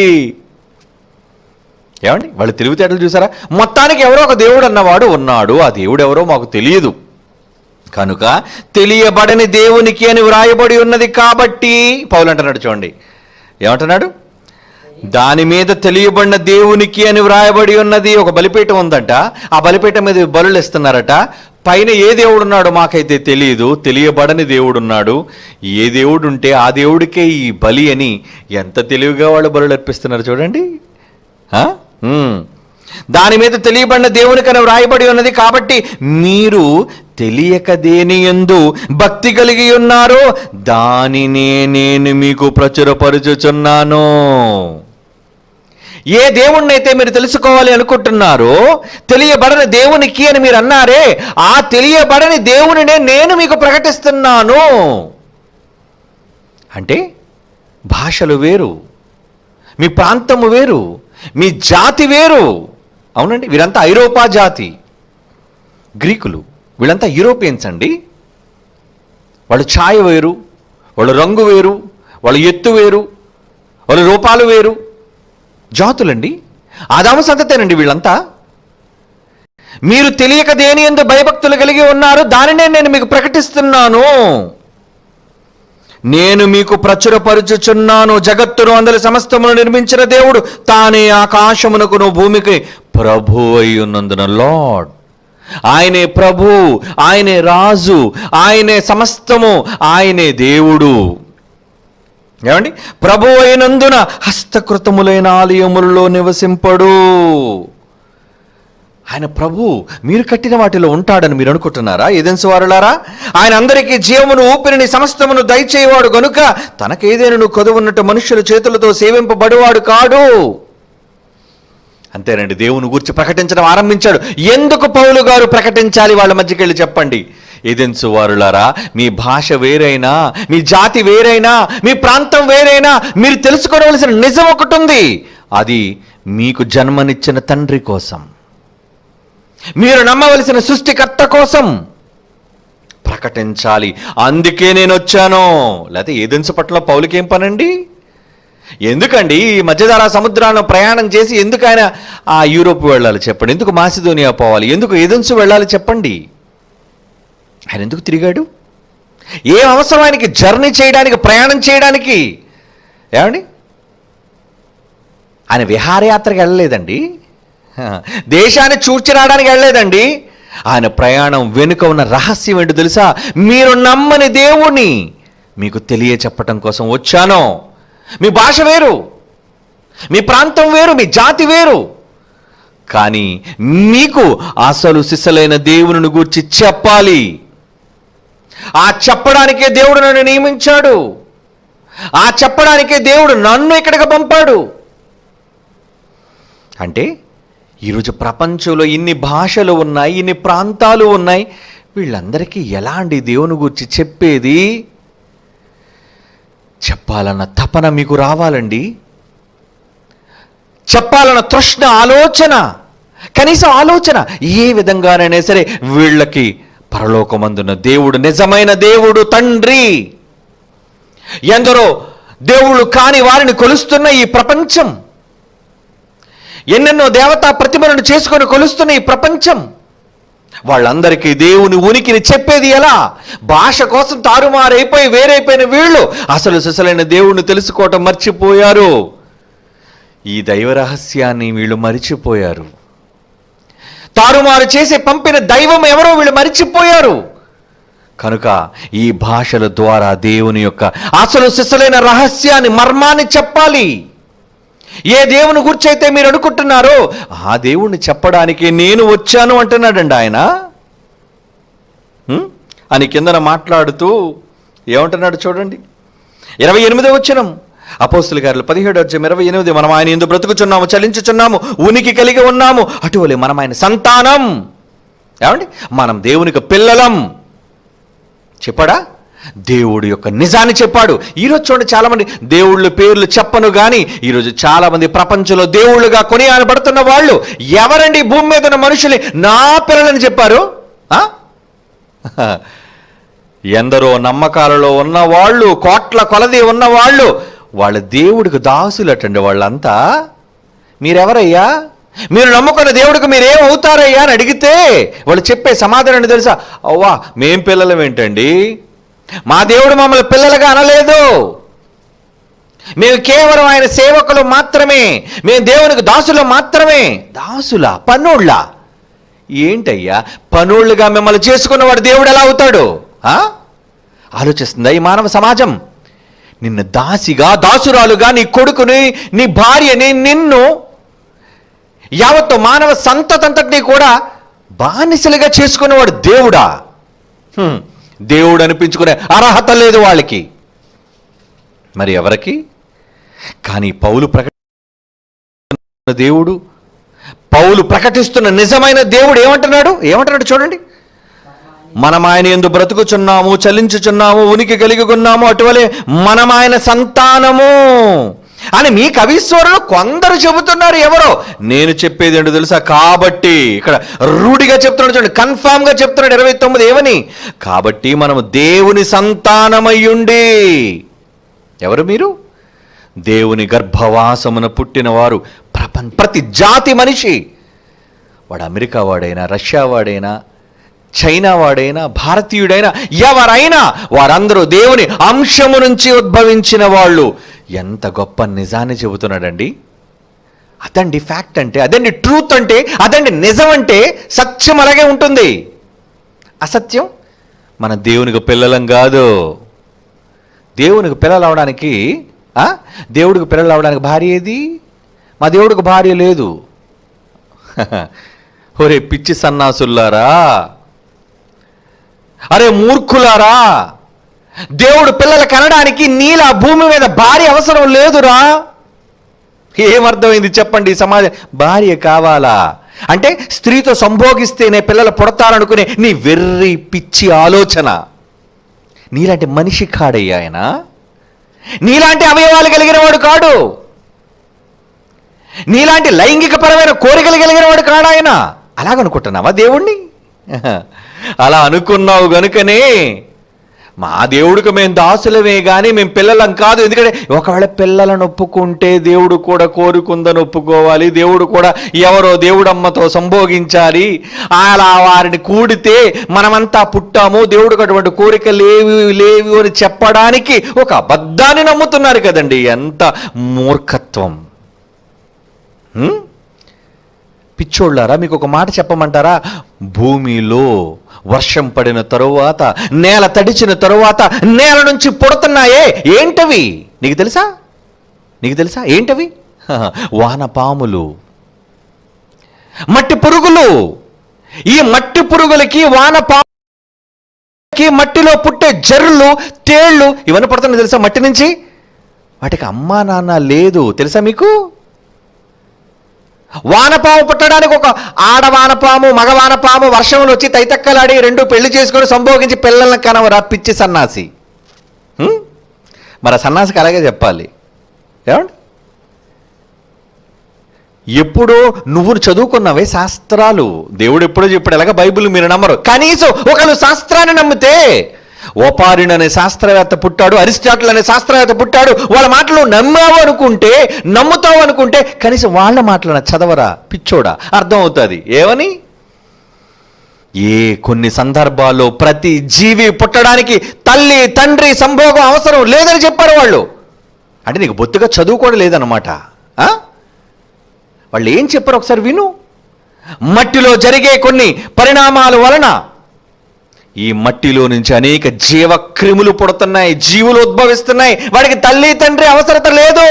ఏమండి వాళ్ళు తెలివితేటలు చూసారా మొత్తానికి ఎవరో ఒక దేవుడు అన్నవాడు ఉన్నాడు ఆ దేవుడు ఎవరో మాకు తెలియదు కనుక తెలియబడని దేవునికి అని వ్రాయబడి ఉన్నది కాబట్టి పౌలు అంటున్నాడు చూడండి ఏమంటున్నాడు దాని మీద తెలియబడిన దేవునికి అని వ్రాయబడి ఉన్నది ఒక బలిపీఠం ఉందంట ఆ బలిపీఠం మీద బలులు ఇస్తున్నారట పైన ఏ దేవుడు ఉన్నాడో మాకైతే తెలియదు తెలియబడని దేవుడు ఉన్నాడు ఏ దేవుడు ఉంటే ఆ దేవుడికే ఈ బలి అని ఎంత తెలివిగా వాళ్ళు బలులు అర్పిస్తున్నారు చూడండి ఆ? ఉమ్. దాని మీద తెలియబడిన దేవునికని వ్రాయబడి ఉన్నది కాబట్టి మీరు తెలియక దేని ఎందు భక్తి కలిగి ఉన్నారో దానినే నేను మీకు ప్రచురపరుచుచున్నాను ఏ దేవుణ్ణైతే మీరు తెలుసుకోవాలి అనుకుంటున్నారో తెలియబడని దేవునికి అని మీరు అన్నారే ఆ తెలియబడని దేవునినే నేను మీకు ప్రకటిస్తున్నాను అంటే భాషలు వేరు మీ ప్రాంతము వేరు మీ జాతి వేరు అవునండి వీరంతా ఐరోపా జాతి గ్రీకులు వీళ్ళంతా యూరోపియన్స్ అండి వాళ్ళ ఛాయ వేరు వాళ్ళ రంగు వేరు వాళ్ళ ఎత్తు వేరు వాళ్ళ రూపాలు వేరు జాతులండి ఆదాము సంతతేనండి వీళ్ళంతా మీరు తెలియక దేని ఎందు భయభక్తులు కలిగి ఉన్నారు దానినే నేను మీకు ప్రకటిస్తున్నాను నేను మీకు ప్రచురపరుచుచున్నాను జగత్తును అందరి సమస్తమును నిర్మించిన దేవుడు తానే ఆకాశమునకును భూమికి ప్రభు అయి ఉన్నందున లార్డ్ ఆయనే ప్రభు ఆయనే రాజు ఆయనే సమస్తము ఆయనే దేవుడు ఏమండి ప్రభు అయినందున హస్తకృతములైన ఆలయములలో నివసింపడు ఆయన ప్రభు మీరు కట్టిన వాటిలో ఉంటాడని మీరు అనుకుంటున్నారా ఏదెన్సు వారులారా ఆయన అందరికీ జీవమును ఊపిరిని సమస్తమును దయచేయవాడు గనుక తనకేదేను కొదువున్నట్టు మనుష్యుల చేతులతో సేవింపబడివాడు కాడు అంతేనండి దేవుని గురించి ప్రకటించడం ఆరంభించాడు ఎందుకు పౌలు గారు ప్రకటించాలి వాళ్ళ మధ్యకి వెళ్ళి చెప్పండి ఏదెన్సు వారులారా మీ భాష వేరైనా మీ జాతి వేరైనా మీ ప్రాంతం వేరైనా మీరు తెలుసుకోవలసిన నిజం ఒకటి ఉంది అది మీకు జన్మనిచ్చిన తండ్రి కోసం మీరు నమ్మవలసిన సృష్టికర్త కోసం ప్రకటించాలి అందుకే నేను వచ్చాను లేకపోతే ఏదెన్సు పట్ల పౌలకేం పనండి ఎందుకండి ఈ మధ్యధారా సముద్రాన్ని ప్రయాణం చేసి ఎందుకు ఆయన ఆ యూరోప్ వెళ్ళాలి చెప్పండి ఎందుకు మాసిదోనియా పోవాలి ఎందుకు ఏదెన్సు వెళ్ళాలి చెప్పండి ఆయన ఎందుకు తిరిగాడు ఏ అవసరానికి జర్నీ చేయడానికి ప్రయాణం చేయడానికి ఏమండి ఆయన విహారయాత్రకి వెళ్ళలేదండి హ, దేశాన్ని చూర్చి రావడానికి వెళ్ళలేదండి ఆయన ప్రయాణం వెనుక ఉన్న రహస్యం ఏంటో తెలుసా మీరు నమ్మని దేవుణ్ణి మీకు తెలియ చెప్పటం కోసం వచ్చాను మీ భాష వేరు మీ ప్రాంతం వేరు మీ జాతి వేరు కానీ మీకు అసలు సిసలైన దేవుని గూర్చి చెప్పాలి ఆ చెప్పడానికే దేవుడు నన్ను నియమించాడు ఆ చెప్పడానికే దేవుడు నన్ను ఇక్కడికి పంపాడు అంటే ఈరోజు ప్రపంచంలో ఇన్ని భాషలు ఉన్నాయి ఇన్ని ప్రాంతాలు ఉన్నాయి వీళ్ళందరికీ ఎలాంటి దేవుని గురించి చెప్పేది చెప్పాలన్న తపన మీకు రావాలండి చెప్పాలన్న తృష్ణ ఆలోచన కనీసం ఆలోచన ఏ విధంగానైనా సరే వీళ్ళకి పరలోకమందున్న దేవుడు నిజమైన దేవుడు తండ్రి ఎందరో దేవుళ్ళు కాని వారిని కొలుస్తున్న ఈ ప్రపంచం ఎన్నెన్నో దేవతా ప్రతిమలను చేసుకొని కొలుస్తున్న ఈ ప్రపంచం వాళ్ళందరికీ దేవుని ఉనికిని చెప్పేది ఎలా భాష కోసం తారుమారైపోయి వేరైపోయిన వీళ్ళు అసలు సిసలైన దేవుణ్ణి తెలుసుకోవటం మర్చిపోయారు ఈ దైవ రహస్యాన్ని వీళ్ళు మరిచిపోయారు తారుమారు చేసి పంపిన దైవం ఎవరో వీళ్ళు మరిచిపోయారు కనుక ఈ భాషల ద్వారా దేవుని యొక్క అసలు సిసలైన రహస్యాన్ని మర్మాన్ని చెప్పాలి ఏ దేవుని గురించి అయితే మీరు అనుకుంటున్నారో ఆ దేవుణ్ణి చెప్పడానికి నేను వచ్చాను అంటున్నాడండి ఆయన హ్మ్? అని కిందన మాట్లాడుతూ ఏమంటున్నాడు చూడండి ఇరవై ఎనిమిదో వచ్చినం అపోస్తుల గారులు పదిహేడు వచ్చాం ఇరవై ఎనిమిది మనం ఆయన ఎందు బ్రతుకుచున్నాము చలించుచున్నాము ఉనికి కలిగి ఉన్నాము అటువలే మనం ఆయన సంతానం ఏమండి మనం దేవునికి పిల్లలం చెప్పాడా దేవుడు యొక్క నిజాన్ని చెప్పాడు ఈరోజు చూడండి చాలా మంది దేవుళ్ళ పేర్లు చెప్పను కానీ ఈరోజు చాలా మంది ప్రపంచంలో దేవుళ్ళుగా కొనియాడబడుతున్న వాళ్ళు ఎవరండి ఈ భూమి మీద ఉన్న మనుషులు నా పిల్లలని చెప్పారు ఆ? ఎందరో నమ్మకాలలో ఉన్న వాళ్ళు కోట్ల కొలది ఉన్న వాళ్ళు వాళ్ళ దేవుడికి దాసులటండి వాళ్ళంతా మీరెవరయ్యా మీరు నమ్ముకున్న దేవుడికి మీరేం అవుతారయ్యా అని అడిగితే వాళ్ళు చెప్పే సమాధానం ఏంటో తెలుసా అవ్వా మేం పిల్లలం ఏంటండి మా దేవుడు మమ్మల్ని పిల్లలుగా అనలేదు మేము కేవలం ఆయన సేవకులు మాత్రమే మేము దేవునికి దాసులు మాత్రమే దాసులా పనుళ్ళ ఏంటయ్యా పనుళ్ళుగా మిమ్మల్ని చేసుకున్నవాడు దేవుడు ఎలా అవుతాడు ఆ? ఆలోచిస్తుందా ఈ మానవ సమాజం నిన్ను దాసిగా దాసురాలుగా నీ కొడుకుని నీ భార్యని నిన్ను యావత్తు మానవ సంతతంతటినీ కూడా బానిసలుగా చేసుకునేవాడు దేవుడా హ్మ్. దేవుడు అనిపించుకునే అర్హత లేదు వాళ్ళకి మరి ఎవరికి కానీ పౌలు ప్రకటిస్తున్న దేవుడు పౌలు ప్రకటిస్తున్న నిజమైన దేవుడు ఏమంటున్నాడు ఏమంటున్నాడు చూడండి మనం ఆయన ఎందు బ్రతుకుచున్నాము చలించుచున్నాము ఉనికి కలిగి ఉన్నాము అటువలే మనం ఆయన సంతానము అని మీ కవీశ్వరులు కొందరు చెబుతున్నారు ఎవరో నేను చెప్పేది ఏంటో తెలుసా కాబట్టి ఇక్కడ రూఢిగా చెప్తున్నాడు చూడండి కన్ఫామ్ గా చెప్తున్నాడు ఇరవై తొమ్మిది ఏమని కాబట్టి మనము దేవుని సంతానమయ్యుండి ఎవరు మీరు దేవుని గర్భవాసమున పుట్టినవారు ప్రపంచ ప్రతి జాతి మనిషి వాడు అమెరికా వాడైనా రష్యా వాడైనా చైనా వాడైనా భారతీయుడైనా ఎవరైనా వారందరూ దేవుని అంశము నుంచి ఉద్భవించిన వాళ్ళు ఎంత గొప్ప నిజాన్ని చెబుతున్నాడండి అదండి ఫ్యాక్ట్ అంటే అదండి ట్రూత్ అంటే అదండి నిజం అంటే సత్యం అలాగే ఉంటుంది అసత్యం మన దేవునికి పిల్లలం కాదు దేవునికి పిల్లలు అవడానికి ఆ? దేవుడికి పిల్లలు అవడానికి భార్య ఏది మా దేవుడికి భార్య లేదు ఒరే పిచ్చి సన్నాసుల్లారా అరే మూర్ఖులారా దేవుడు పిల్లలు కనడానికి నీలా భూమి మీద భార్య అవసరం లేదురా ఏమర్థమైంది చెప్పండి ఈ సమాజం భార్య కావాలా అంటే స్త్రీతో సంభోగిస్తేనే పిల్లలు పుడతారనుకునే నీ వెర్రి పిచ్చి ఆలోచన నీలాంటి మనిషి కాడయ్యా ఆయన నీలాంటి అవయవాలు కలిగిన వాడు కాడు నీలాంటి లైంగిక పరమైన కోరికలు కలిగిన వాడు కాడు ఆయన అలాగనుకుంటున్నావా దేవుణ్ణి అలా అనుకున్నావు గనుకనే మా దేవుడికి మేము దాసులమే కానీ మేము పిల్లలం కాదు ఎందుకంటే ఒకవేళ పిల్లలను ఒప్పుకుంటే దేవుడు కూడా కోరుకుందని ఒప్పుకోవాలి దేవుడు కూడా ఎవరో దేవుడమ్మతో సంభోగించాలి అలా వారిని కూడితే మనమంతా పుట్టాము దేవుడికి అటువంటి కోరిక లేవి లేవు అని చెప్పడానికి ఒక అబద్ధాన్ని నమ్ముతున్నారు కదండి ఎంత మూర్ఖత్వం హ్మ్? పిచ్చోళ్ళారా మీకు ఒక మాట చెప్పమంటారా భూమిలో వర్షం పడిన తరువాత నేల తడిచిన తరువాత నేల నుంచి పుడుతున్నాయే ఏంటవి నీకు తెలుసా నీకు తెలుసా ఏంటవి హహ, వానపాములు మట్టి పురుగులు ఈ మట్టి పురుగులకి వానపాములకి మట్టిలో పుట్టే జర్రులు తేళ్ళు ఇవన్నీ పుడుతున్నాయి తెలుసా మట్టి నుంచి వాటికి అమ్మా నాన్న లేదు తెలుసా మీకు వానపాము పుట్టడానికి ఒక ఆడవానపాము మగవానపాము వర్షంలో వచ్చి తైతక్కలాడి రెండు పెళ్లి చేసుకొని సంభోగించి పిల్లల్ని కనవరా పిచ్చి సన్నాసి హ్మ్? మరి ఆ సన్నాసికి అలాగే చెప్పాలి ఏమండి ఎప్పుడో నువ్వు చదువుకున్నవే శాస్త్రాలు దేవుడు ఎప్పుడో చెప్పాడు ఎలాగ బైబిల్ మీరు నమ్మరు కనీసం ఒకళ్ళు శాస్త్రాన్ని నమ్మితే ఓపారిన్ అనే శాస్త్రవేత్త పుట్టాడు అరిస్టాటిల్ అనే శాస్త్రవేత్త పుట్టాడు వాళ్ళ మాటలు నమ్మావు అనుకుంటే నమ్ముతావు అనుకుంటే కనీసం వాళ్ళ మాటలను చదవరా పిచ్చోడా అర్థం అవుతుంది ఏమని ఏ కొన్ని సందర్భాల్లో ప్రతి జీవి పుట్టడానికి తల్లి తండ్రి సంభోగం అవసరం లేదని చెప్పారు వాళ్ళు అంటే నీకు బొత్తుగా చదువు కూడా లేదన్నమాట ఆ? వాళ్ళు ఏం చెప్పారు ఒకసారి విను మట్టిలో జరిగే కొన్ని పరిణామాల వలన ఈ మట్టిలో నుంచి అనేక జీవక్రిములు పుడుతున్నాయి జీవులు ఉద్భవిస్తున్నాయి వాడికి తల్లి తండ్రి అవసరత లేదు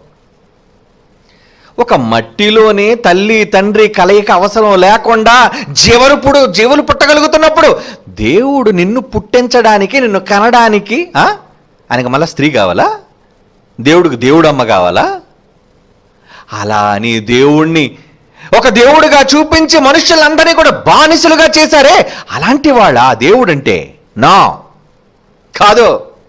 ఒక మట్టిలోనే తల్లి తండ్రి కలయిక అవసరం లేకుండా జీవరుపుడు జీవులు పుట్టగలుగుతున్నప్పుడు దేవుడు నిన్ను పుట్టించడానికి నిన్ను కనడానికి ఆ? ఆయనకి మళ్ళా స్త్రీ కావాలా దేవుడికి దేవుడమ్మ కావాలా అలా అని దేవుణ్ణి ఒక దేవుడిగా చూపించి మనుషులందరినీ కూడా బానిసలుగా చేశారే అలాంటి వాళ్ళ ఆ దేవుడంటే నా కాదు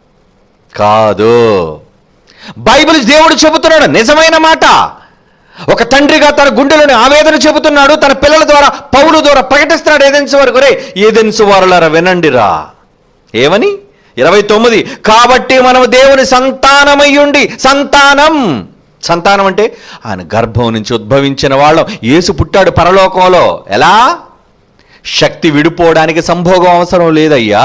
కాదు బైబిల్ దేవుడు చెబుతున్నాడు నిజమైన మాట ఒక తండ్రిగా తన గుండెలోని ఆవేదన చెబుతున్నాడు తన పిల్లల ద్వారా పౌలు ద్వారా ప్రకటిస్తున్నాడు ఏదెన్సు వారు రే ఏదెన్సు వారులారా వినండిరా ఏమని ఇరవై తొమ్మిది కాబట్టి మనము దేవుని సంతానమయ్యుండి సంతానం సంతానం అంటే ఆయన గర్భం నుంచి ఉద్భవించిన వాళ్ళం యేసు పుట్టాడు పరలోకంలో ఎలా శక్తి విడిపోవడానికి సంభోగం అవసరం లేదయ్యా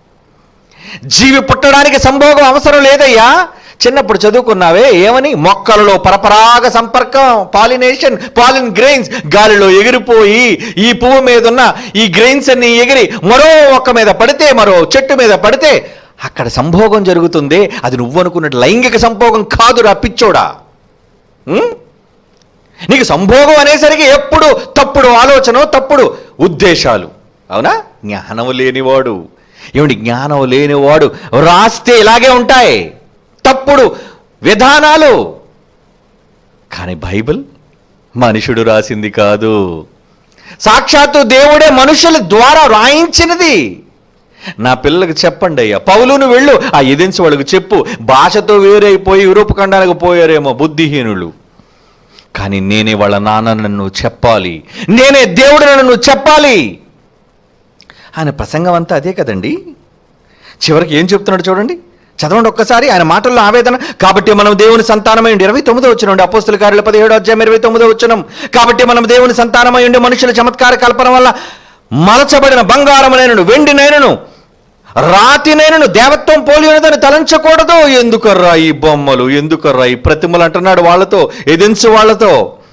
జీవి పుట్టడానికి సంభోగం అవసరం లేదయ్యా చిన్నప్పుడు చదువుకున్నావే ఏమని మొక్కలలో పరపరాగ సంపర్కం పాలినేషన్ పాలిన్ గ్రెయిన్స్ గాలిలో ఎగిరిపోయి ఈ పువ్వు మీద ఉన్న ఈ గ్రెయిన్స్ అన్ని ఎగిరి మరో ఒక్క మీద పడితే మరో చెట్టు మీద పడితే అక్కడ సంభోగం జరుగుతుంది అది నువ్వు అనుకున్నట్టు లైంగిక సంభోగం కాదురా పిచ్చోడా ఉం? నీకు సంభోగం అనేసరికి ఎప్పుడు తప్పుడు ఆలోచన తప్పుడు ఉద్దేశాలు అవునా జ్ఞానం లేనివాడు ఏమిటి జ్ఞానం లేనివాడు రాస్తే ఇలాగే ఉంటాయి తప్పుడు విధానాలు కానీ బైబిల్ మనుషుడు రాసింది కాదు సాక్షాత్తు దేవుడే మనుషుల ద్వారా రాయించినది నా పిల్లలకు చెప్పండి అయ్యా పౌలును వెళ్ళు ఆ ఎదించి వాళ్ళకు చెప్పు భాషతో వేరైపోయి యూరోప్ ఖండానికి పోయారేమో బుద్ధిహీనులు కానీ నేనే వాళ్ళ నాన్న నన్ను చెప్పాలి నేనే దేవుడు నన్ను చెప్పాలి ఆయన ప్రసంగం అంతా అదే కదండి చివరికి ఏం చెప్తున్నాడు చూడండి చదవండి ఒక్కసారి ఆయన మాటల్లో ఆవేదన కాబట్టి మనం దేవుని సంతానమై ఉండి ఇరవై తొమ్మిదో వచ్చినండి అపోస్తుల కార్యుల పదిహేడు అధ్యాయం ఇరవై తొమ్మిదో వచ్చినం కాబట్టి మనం దేవుని సంతానమై ఉండి మనుషుల చమత్కార కల్పన వల్ల మలచబడిన బంగారమునైనను వెండినైనను రాతినైనను దేవత్వం పోలినదని తలంచకూడదు ఎందుకర్రా ఈ బొమ్మలు ఎందుకర్రా ఈ ప్రతిమలు అంటున్నాడు వాళ్ళతో ఎదించు వాళ్ళతో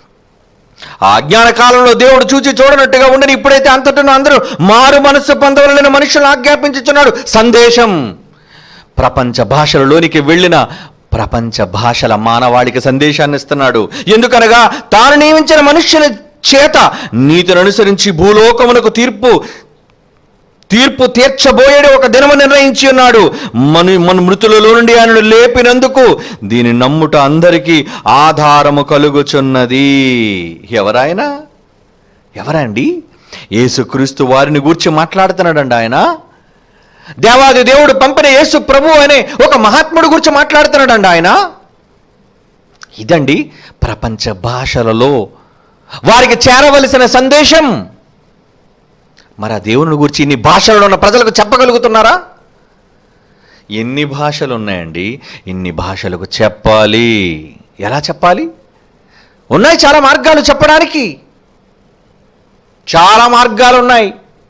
ఆ అజ్ఞాన కాలంలో దేవుడు చూచి చూడనట్టుగా ఉండని ఇప్పుడైతే అంతటను అందరూ మారు మనస్సు పొందవలని మనుషులు ఆజ్ఞాపించుచున్నాడు సందేశం ప్రపంచ భాషలలోనికి వెళ్ళిన ప్రపంచ భాషల మానవాళికి సందేశాన్ని ఇస్తున్నాడు ఎందుకనగా తాను నియమించిన మనుష్యుల చేత నీతిని అనుసరించి భూలోకమునకు తీర్పు తీర్పు తీర్చబోయేడు ఒక దినము నిర్ణయించి ఉన్నాడు మన మన మృతులలో నుండి ఆయనను లేపినందుకు దీని నమ్ముట అందరికీ ఆధారము కలుగుచున్నది ఎవరాయన ఎవరండి యేసుక్రీస్తు వారిని గూర్చి మాట్లాడుతున్నాడండి ఆయన దేవాది దేవుడు పంపిన యేసు ప్రభు అనే ఒక మహాత్ముడు గురించి మాట్లాడుతున్నాడండి ఆయన ఇదండి ప్రపంచ భాషలలో వారికి చేరవలసిన సందేశం మరి ఆ దేవుని గురించి ఇన్ని భాషలలో ఉన్న ప్రజలకు చెప్పగలుగుతున్నారా ఎన్ని భాషలు ఉన్నాయండి ఇన్ని భాషలకు చెప్పాలి ఎలా చెప్పాలి ఉన్నాయి చాలా మార్గాలు చెప్పడానికి చాలా మార్గాలు ఉన్నాయి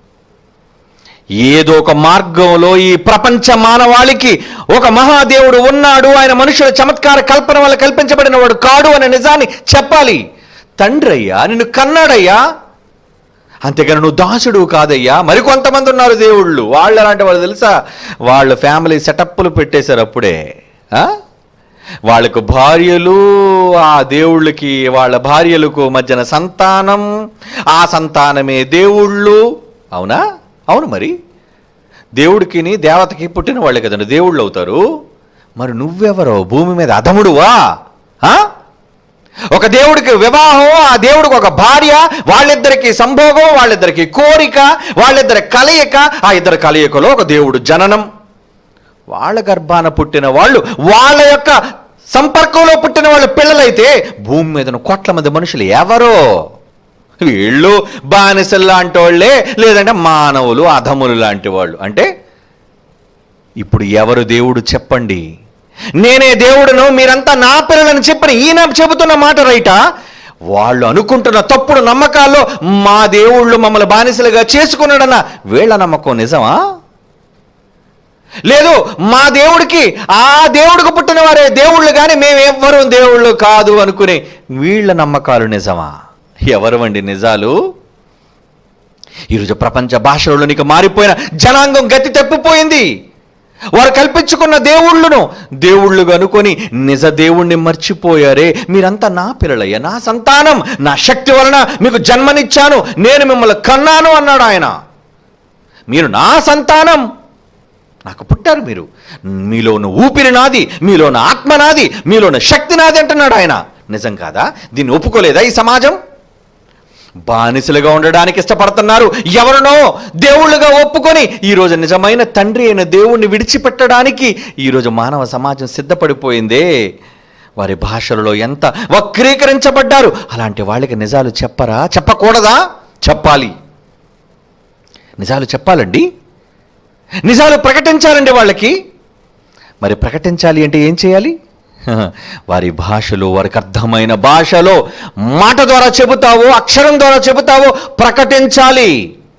ఏదో ఒక మార్గంలో ఈ ప్రపంచ మానవాళికి ఒక మహాదేవుడు ఉన్నాడు ఆయన మనుషుల చమత్కార కల్పన వల్ల కల్పించబడిన వాడు కాడు అనే నిజాన్ని చెప్పాలి తండ్రి అయ్యా నిన్ను కన్నాడయ్యా అంతేగాని నువ్వు దాసుడు కాదయ్యా మరికొంతమంది ఉన్నారు దేవుళ్ళు వాళ్ళు అలాంటి వాళ్ళు తెలుసా వాళ్ళ ఫ్యామిలీ సెటప్లు పెట్టేశారు అప్పుడే ఆ? వాళ్ళకు భార్యలు ఆ దేవుళ్ళకి వాళ్ళ భార్యలకు మధ్యన సంతానం ఆ సంతానమే దేవుళ్ళు అవునా అవును మరి దేవుడికిని దేవతకి పుట్టిన వాళ్ళే కదండి దేవుళ్ళు అవుతారు మరి నువ్వెవరో భూమి మీద అధముడువా ఆ? ఒక దేవుడికి వివాహం ఆ దేవుడికి ఒక భార్య వాళ్ళిద్దరికి సంభోగం వాళ్ళిద్దరికి కోరిక వాళ్ళిద్దరి కలయిక ఆ ఇద్దరి కలయికలో ఒక దేవుడు జననం వాళ్ళ గర్భాన పుట్టిన వాళ్ళు వాళ్ళ యొక్క సంపర్కంలో పుట్టిన వాళ్ళ పిల్లలైతే భూమి మీద ఉన్న కోట్ల మంది మనుషులు ఎవరో వీళ్ళు బానిసలు లాంటి వాళ్ళే లేదంటే మానవులు అధములు లాంటి వాళ్ళు అంటే ఇప్పుడు ఎవరు దేవుడు చెప్పండి నేనే దేవుడును మీరంతా నా పిల్లలని చెప్పిన ఈయన చెబుతున్న మాట రైటా వాళ్ళు అనుకుంటున్న తప్పుడు నమ్మకాల్లో మా దేవుళ్ళు మమ్మల్ని బానిసలుగా చేసుకున్నాడన్న వీళ్ళ నమ్మకం నిజమా లేదు మా దేవుడికి ఆ దేవుడికి పుట్టిన వారే దేవుళ్ళు కానీ మేమెవ్వరూ దేవుళ్ళు కాదు అనుకునే వీళ్ళ నమ్మకాలు నిజమా ఎవరు నిజాలు ఈరోజు ప్రపంచ భాషలోనికి మారిపోయిన జనాంగం గతి తప్పిపోయింది వారు కల్పించుకున్న దేవుళ్ళను దేవుళ్ళుగా అనుకొని నిజ దేవుణ్ణి మర్చిపోయారే మీరంతా నా పిల్లలయ్యా నా సంతానం నా శక్తి వలన మీకు జన్మనిచ్చాను నేను మిమ్మల్ని కన్నాను అన్నాడు ఆయన మీరు నా సంతానం నాకు పుట్టారు మీరు మీలోని ఊపిరి నాది మీలోని ఆత్మ నాది మీలోని శక్తి నాది అంటున్నాడు ఆయన నిజం కాదా దీన్ని ఒప్పుకోలేదా ఈ సమాజం బానిసలుగా ఉండడానికి ఇష్టపడుతున్నారు ఎవరినో దేవుళ్ళుగా ఒప్పుకొని ఈరోజు నిజమైన తండ్రి అయిన దేవుణ్ణి విడిచిపెట్టడానికి ఈరోజు మానవ సమాజం సిద్ధపడిపోయిందే వారి భాషలలో ఎంత వక్రీకరించబడ్డారు అలాంటి వాళ్ళకి నిజాలు చెప్పరా చెప్పకూడదా చెప్పాలి నిజాలు చెప్పాలండి నిజాలు ప్రకటించాలండి వాళ్ళకి మరి ప్రకటించాలి అంటే ఏం చేయాలి వారి భాషలో వారికి అర్థమైన భాషలో మాట ద్వారా చెబుతావో అక్షరం ద్వారా చెబుతావో ప్రకటించాలి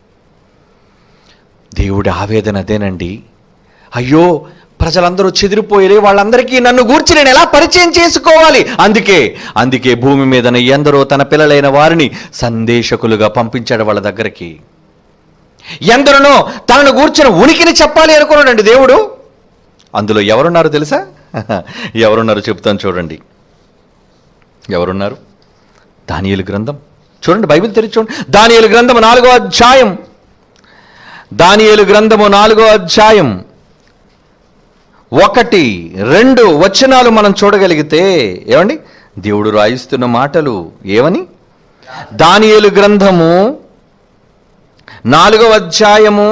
దేవుడి ఆవేదన అదేనండి అయ్యో ప్రజలందరూ చెదిరిపోయారు వాళ్ళందరికీ నన్ను గూర్చి నేను ఎలా పరిచయం చేసుకోవాలి అందుకే అందుకే భూమి మీదన ఎందరో తన పిల్లలైన వారిని సందేశకులుగా పంపించాడు వాళ్ళ దగ్గరికి ఎందరినో తనను గూర్చిన ఉనికిని చెప్పాలి అనుకున్నాడండి దేవుడు అందులో ఎవరున్నారు తెలుసా ఎవరున్నారు చెప్తాను చూడండి ఎవరున్నారు దానియేలు గ్రంథం చూడండి బైబిల్ తెరిచి చూడండి దానియేలు గ్రంథము నాలుగో అధ్యాయం దానియేలు గ్రంథము నాలుగో అధ్యాయం ఒకటి రెండు వచనాలు మనం చూడగలిగితే ఏమండి దేవుడు రాయిస్తున్న మాటలు ఏమని దానియేలు గ్రంథము నాలుగవ అధ్యాయము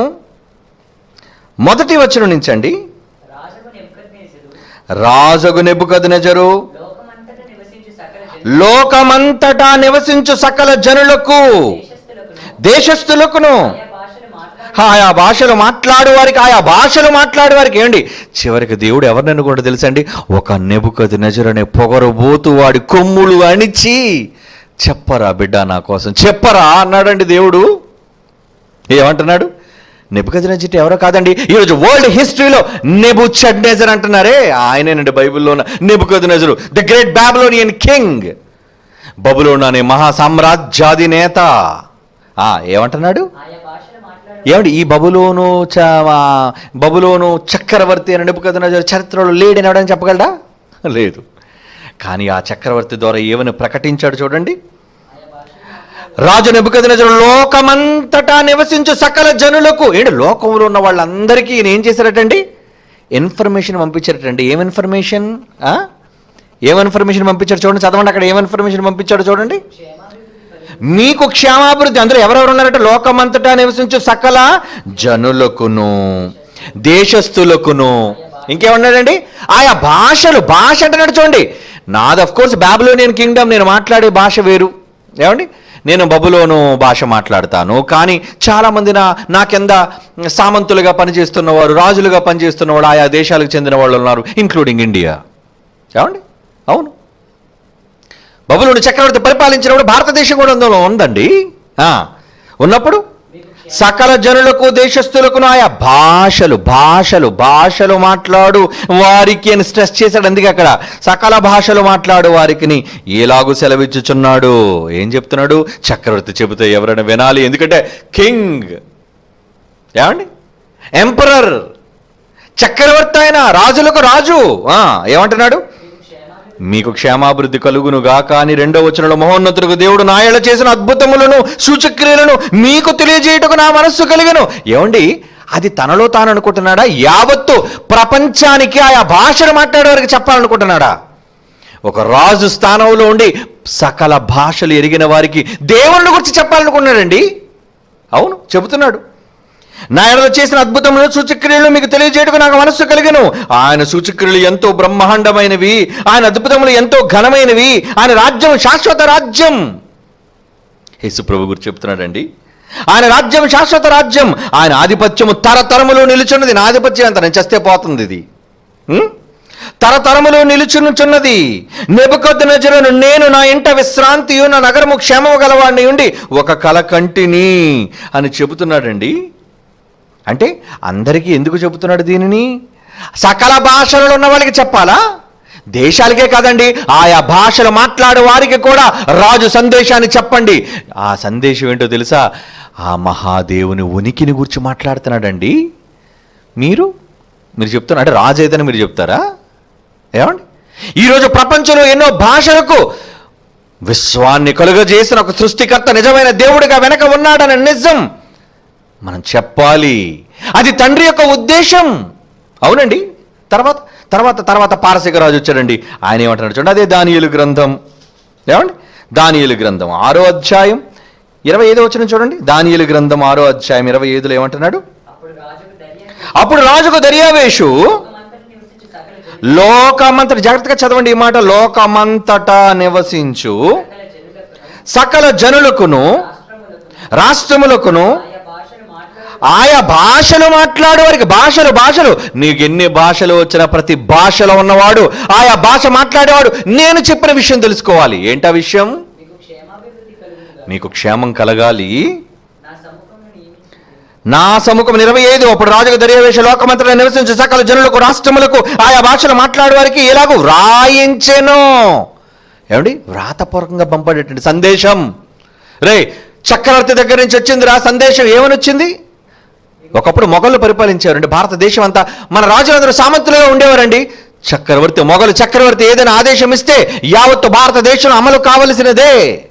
మొదటి వచనం నుంచండి రాజము నెబుకద్నెజరు రాజగు నెబుకద్నెజరు లోకమంతట నివసించు సకల జనులు లోకమంతటా నివసించు సకల జనులకు దేశస్థులకును దేశస్థులకును ఆయా భాషలు మాట్లాడు ఆయా భాషలు మాట్లాడు వారికి ఆయా భాషలు మాట్లాడు వారికి ఏమండి చివరికి దేవుడు ఎవరిని అనుకుంటూ తెలుసండి ఒక నెబుకది నజరనే పొగరబోతు వాడి కొమ్ములు అణిచి చెప్పరా బిడ్డ నా కోసం చెప్పరా అన్నాడండి దేవుడు ఏమంటున్నాడు నెబుకది నజిట్ ఎవరో కాదండి ఈరోజు వరల్డ్ హిస్టరీలో నెబు నెజర్ అంటున్నారే ఆయనేనండి బైబిల్లో ఉన్న Nebuchadnezzar the great Babylonian king Babylon అనే మహా సామ్రాజ్యాధినేత ఆ, ఏమంటున్నాడు ఆయా భాషలు మాట్లాడు ఏమండి ఈ బబులోను చ ఆ, బబులోను చక్రవర్తి అని నెబుకద్నెజరు చరిత్రలో లేడని ఎవడని చెప్పగలడా లేదు కానీ ఆ చక్రవర్తి ద్వారా ఏమని ప్రకటించాడు చూడండి ఆయా భాషలు రాజు నెబుకద్నెజరు లోకమంతటా నివసించు సకల జనులకు ఏంటి లోకంలో ఉన్న వాళ్ళందరికీ ఈయన ఏం చేశారటండి ఇన్ఫర్మేషన్ పంపించారటండి ఏం ఇన్ఫర్మేషన్ ఆ? ఏం ఇన్ఫర్మేషన్ పంపించాడు చూడండి చదవండి అక్కడ ఏం ఇన్ఫర్మేషన్ పంపించాడు చూడండి మీకు క్షేమాభివృద్ధి అందులో ఎవరెవరు ఉన్నారంటే లోకమంతటా నివసించు సకల జనులకును దేశస్థులకును ఇంకేమన్నాడండి ఆయా భాషలు భాష అంటున్నాడు చూడండి నాది అఫ్ కోర్స్ బాబులోనియన్ కింగ్డమ్ నేను మాట్లాడే భాష వేరు ఏమండి నేను బబులోను భాష మాట్లాడతాను కానీ చాలామంది నా నా కింద సామంతులుగా పనిచేస్తున్నవారు రాజులుగా పనిచేస్తున్నవాడు ఆయా దేశాలకు చెందిన వాళ్ళు ఉన్నారు ఇంక్లూడింగ్ ఇండియా ఏమండి అవును బబులోని చక్రవర్తి పరిపాలించినప్పుడు భారతదేశం కూడా అందులో ఉందండి ఆ, ఉన్నప్పుడు సకల జనులకు దేశస్థులకు ఆయా భాషలు భాషలు భాషలు మాట్లాడు వారికి అని స్ట్రెస్ చేశాడు అందుకే అక్కడ సకల భాషలు మాట్లాడు వారికి ఎలాగూ సెలవిచ్చుచున్నాడు ఏం చెప్తున్నాడు చక్రవర్తి చెబితే ఎవరైనా వినాలి ఎందుకంటే కింగ్ ఏమండి ఎంపరర్ చక్రవర్తి ఆయన రాజులకు రాజు ఆ, ఏమంటున్నాడు మీకు క్షేమాభివృద్ధి కలుగును గాక అని రెండో వచనంలో మహోన్నతులకు దేవుడు నాయల చేసిన అద్భుతములను సూచక్రియలను మీకు తెలియజేయటకు నా మనస్సు కలిగను ఏమండి అది తనలో తాను అనుకుంటున్నాడా యావత్తు ప్రపంచానికి ఆయా భాషను మాట్లాడే వారికి చెప్పాలనుకుంటున్నాడా ఒక రాజు స్థానంలో ఉండి సకల భాషలు ఎరిగిన వారికి దేవుని గురించి చెప్పాలనుకున్నాడండి అవును చెబుతున్నాడు నా ఎడల చేసిన అద్భుతములను సూచక్రియలు మీకు తెలియజేయటకు నాకు మనస్సు కలిగను ఆయన సూచక్రియలు ఎంతో బ్రహ్మాండమైనవి ఆయన అద్భుతములు ఎంతో ఘనమైనవి ఆయన రాజ్యం శాశ్వత రాజ్యం యేసు ప్రభు గురించి చెప్తున్నాడండి ఆయన రాజ్యం శాశ్వత రాజ్యం ఆయన ఆధిపత్యము తరతరములు నిలుచున్నది నా ఆధిపత్యం అంత నేను చస్తే పోతుంది ఇది ఉం? తరతరములు నిలుచునుచున్నది నెబుకొద్దు నజరును నేను నా ఇంట విశ్రాంతియు నా నగరము క్షేమము గలవాడిని ఉండి ఒక కల కంటిని అని చెబుతున్నాడండి అంటే అందరికీ ఎందుకు చెబుతున్నాడు దీనిని సకల భాషలలో ఉన్న వాళ్ళకి చెప్పాలా దేశాలకే కాదండి ఆయా భాషలు మాట్లాడే వారికి కూడా రాజు సందేశాన్ని చెప్పండి ఆ సందేశం ఏంటో తెలుసా ఆ మహాదేవుని ఉనికిని గురించి మాట్లాడుతున్నాడండి మీరు మీరు చెప్తున్నా అంటే రాజు అయితేనే మీరు చెప్తారా ఏమండి ఈరోజు ప్రపంచంలో ఎన్నో భాషలకు విశ్వాన్ని కలుగజేసిన ఒక సృష్టికర్త నిజమైన దేవుడిగా వెనక ఉన్నాడన్న నిజం మనం చెప్పాలి అది తండ్రి యొక్క ఉద్దేశం అవునండి తర్వాత తర్వాత తర్వాత పారసిక రాజు వచ్చాడండి ఆయన ఏమంటున్నాడు చూడండి అదే దానియేలు గ్రంథం ఏమండి దానియేలు గ్రంథం ఆరో అధ్యాయం ఇరవై ఐదో వచ్చిన చూడండి దానియేలు గ్రంథం ఆరో అధ్యాయం ఇరవై ఐదులో ఏమంటున్నాడు అప్పుడు రాజుకు దర్యావేషు అప్పుడు రాజుకు దర్యావేషు లోకమంతటి నివసించు సకల జనులు లోకమంతట జాగ్రత్తగా చదవండి ఈ మాట లోకమంతటా నివసించు సకల సకల జనులకును జనులకును రాష్ట్రములకును రాష్ట్రములకును ఆయా భాషలు ఆయా భాషలు మాట్లాడు మాట్లాడే వారికి భాషలు భాషలు నీకు ఎన్ని భాషలు వచ్చినా ప్రతి భాషలో ఉన్నవాడు ఆయా భాష మాట్లాడేవాడు నేను చెప్పిన విషయం తెలుసుకోవాలి ఏంటా విషయం మీకు క్షేమాభివృద్ధి కలుగునుగా మీకు క్షేమం కలగాలి నా సముఖమును నియమించుకుంది నా సముఖం ఇరవై ఐదు అప్పుడు రాజుకు దర్యావేశ లోకమంతలో నివసించు సకల జనులకు రాష్ట్రములకు ఆయా భాషలు మాట్లాడే వారికి ఎలాగో వ్రాయించెను ఏమండి వ్రాతపూర్వకంగా పంపడేటువంటి సందేశం రే చక్రవర్తి దగ్గర నుంచి వచ్చింది రా సందేశం ఏమని వచ్చింది ఒకప్పుడు మొఘలు పరిపాలించారండి భారతదేశం అంతా మన రాజులందరూ సామంతులుగా ఉండేవారండి చక్రవర్తి మొఘలు చక్రవర్తి ఏదైనా ఆదేశం ఇస్తే యావత్తు భారతదేశం అమలు కావలసినదే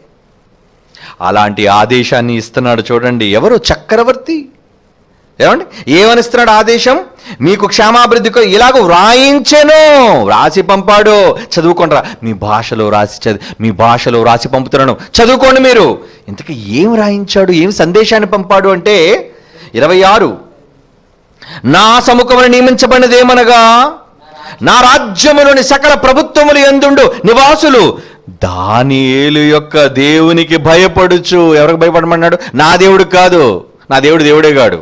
అలాంటి ఆదేశాన్ని ఇస్తున్నాడు చూడండి ఎవరు చక్రవర్తి ఏమండి ఏమనిస్తున్నాడు ఆదేశం మీకు క్షేమాభివృద్ధికి ఇలాగ వ్రాయించెను రాసి పంపాడు చదువుకోండిరా మీ భాషలో రాసి చదివి మీ భాషలో రాసి పంపుతున్నాను చదువుకోండి మీరు ఇంతకీ ఏం రాయించాడు ఏం సందేశాన్ని పంపాడు అంటే ఇరవై ఆరు నా సముఖమును నియమించబడినదేమనగా నా రాజ్యములోని సకల ప్రభుత్వములు ఎందుండు నివాసులు దానియేలు యొక్క దేవునికి భయపడుచు ఎవరికి భయపడమన్నాడు నా దేవుడు కాదు నా దేవుడు దేవుడే కాడు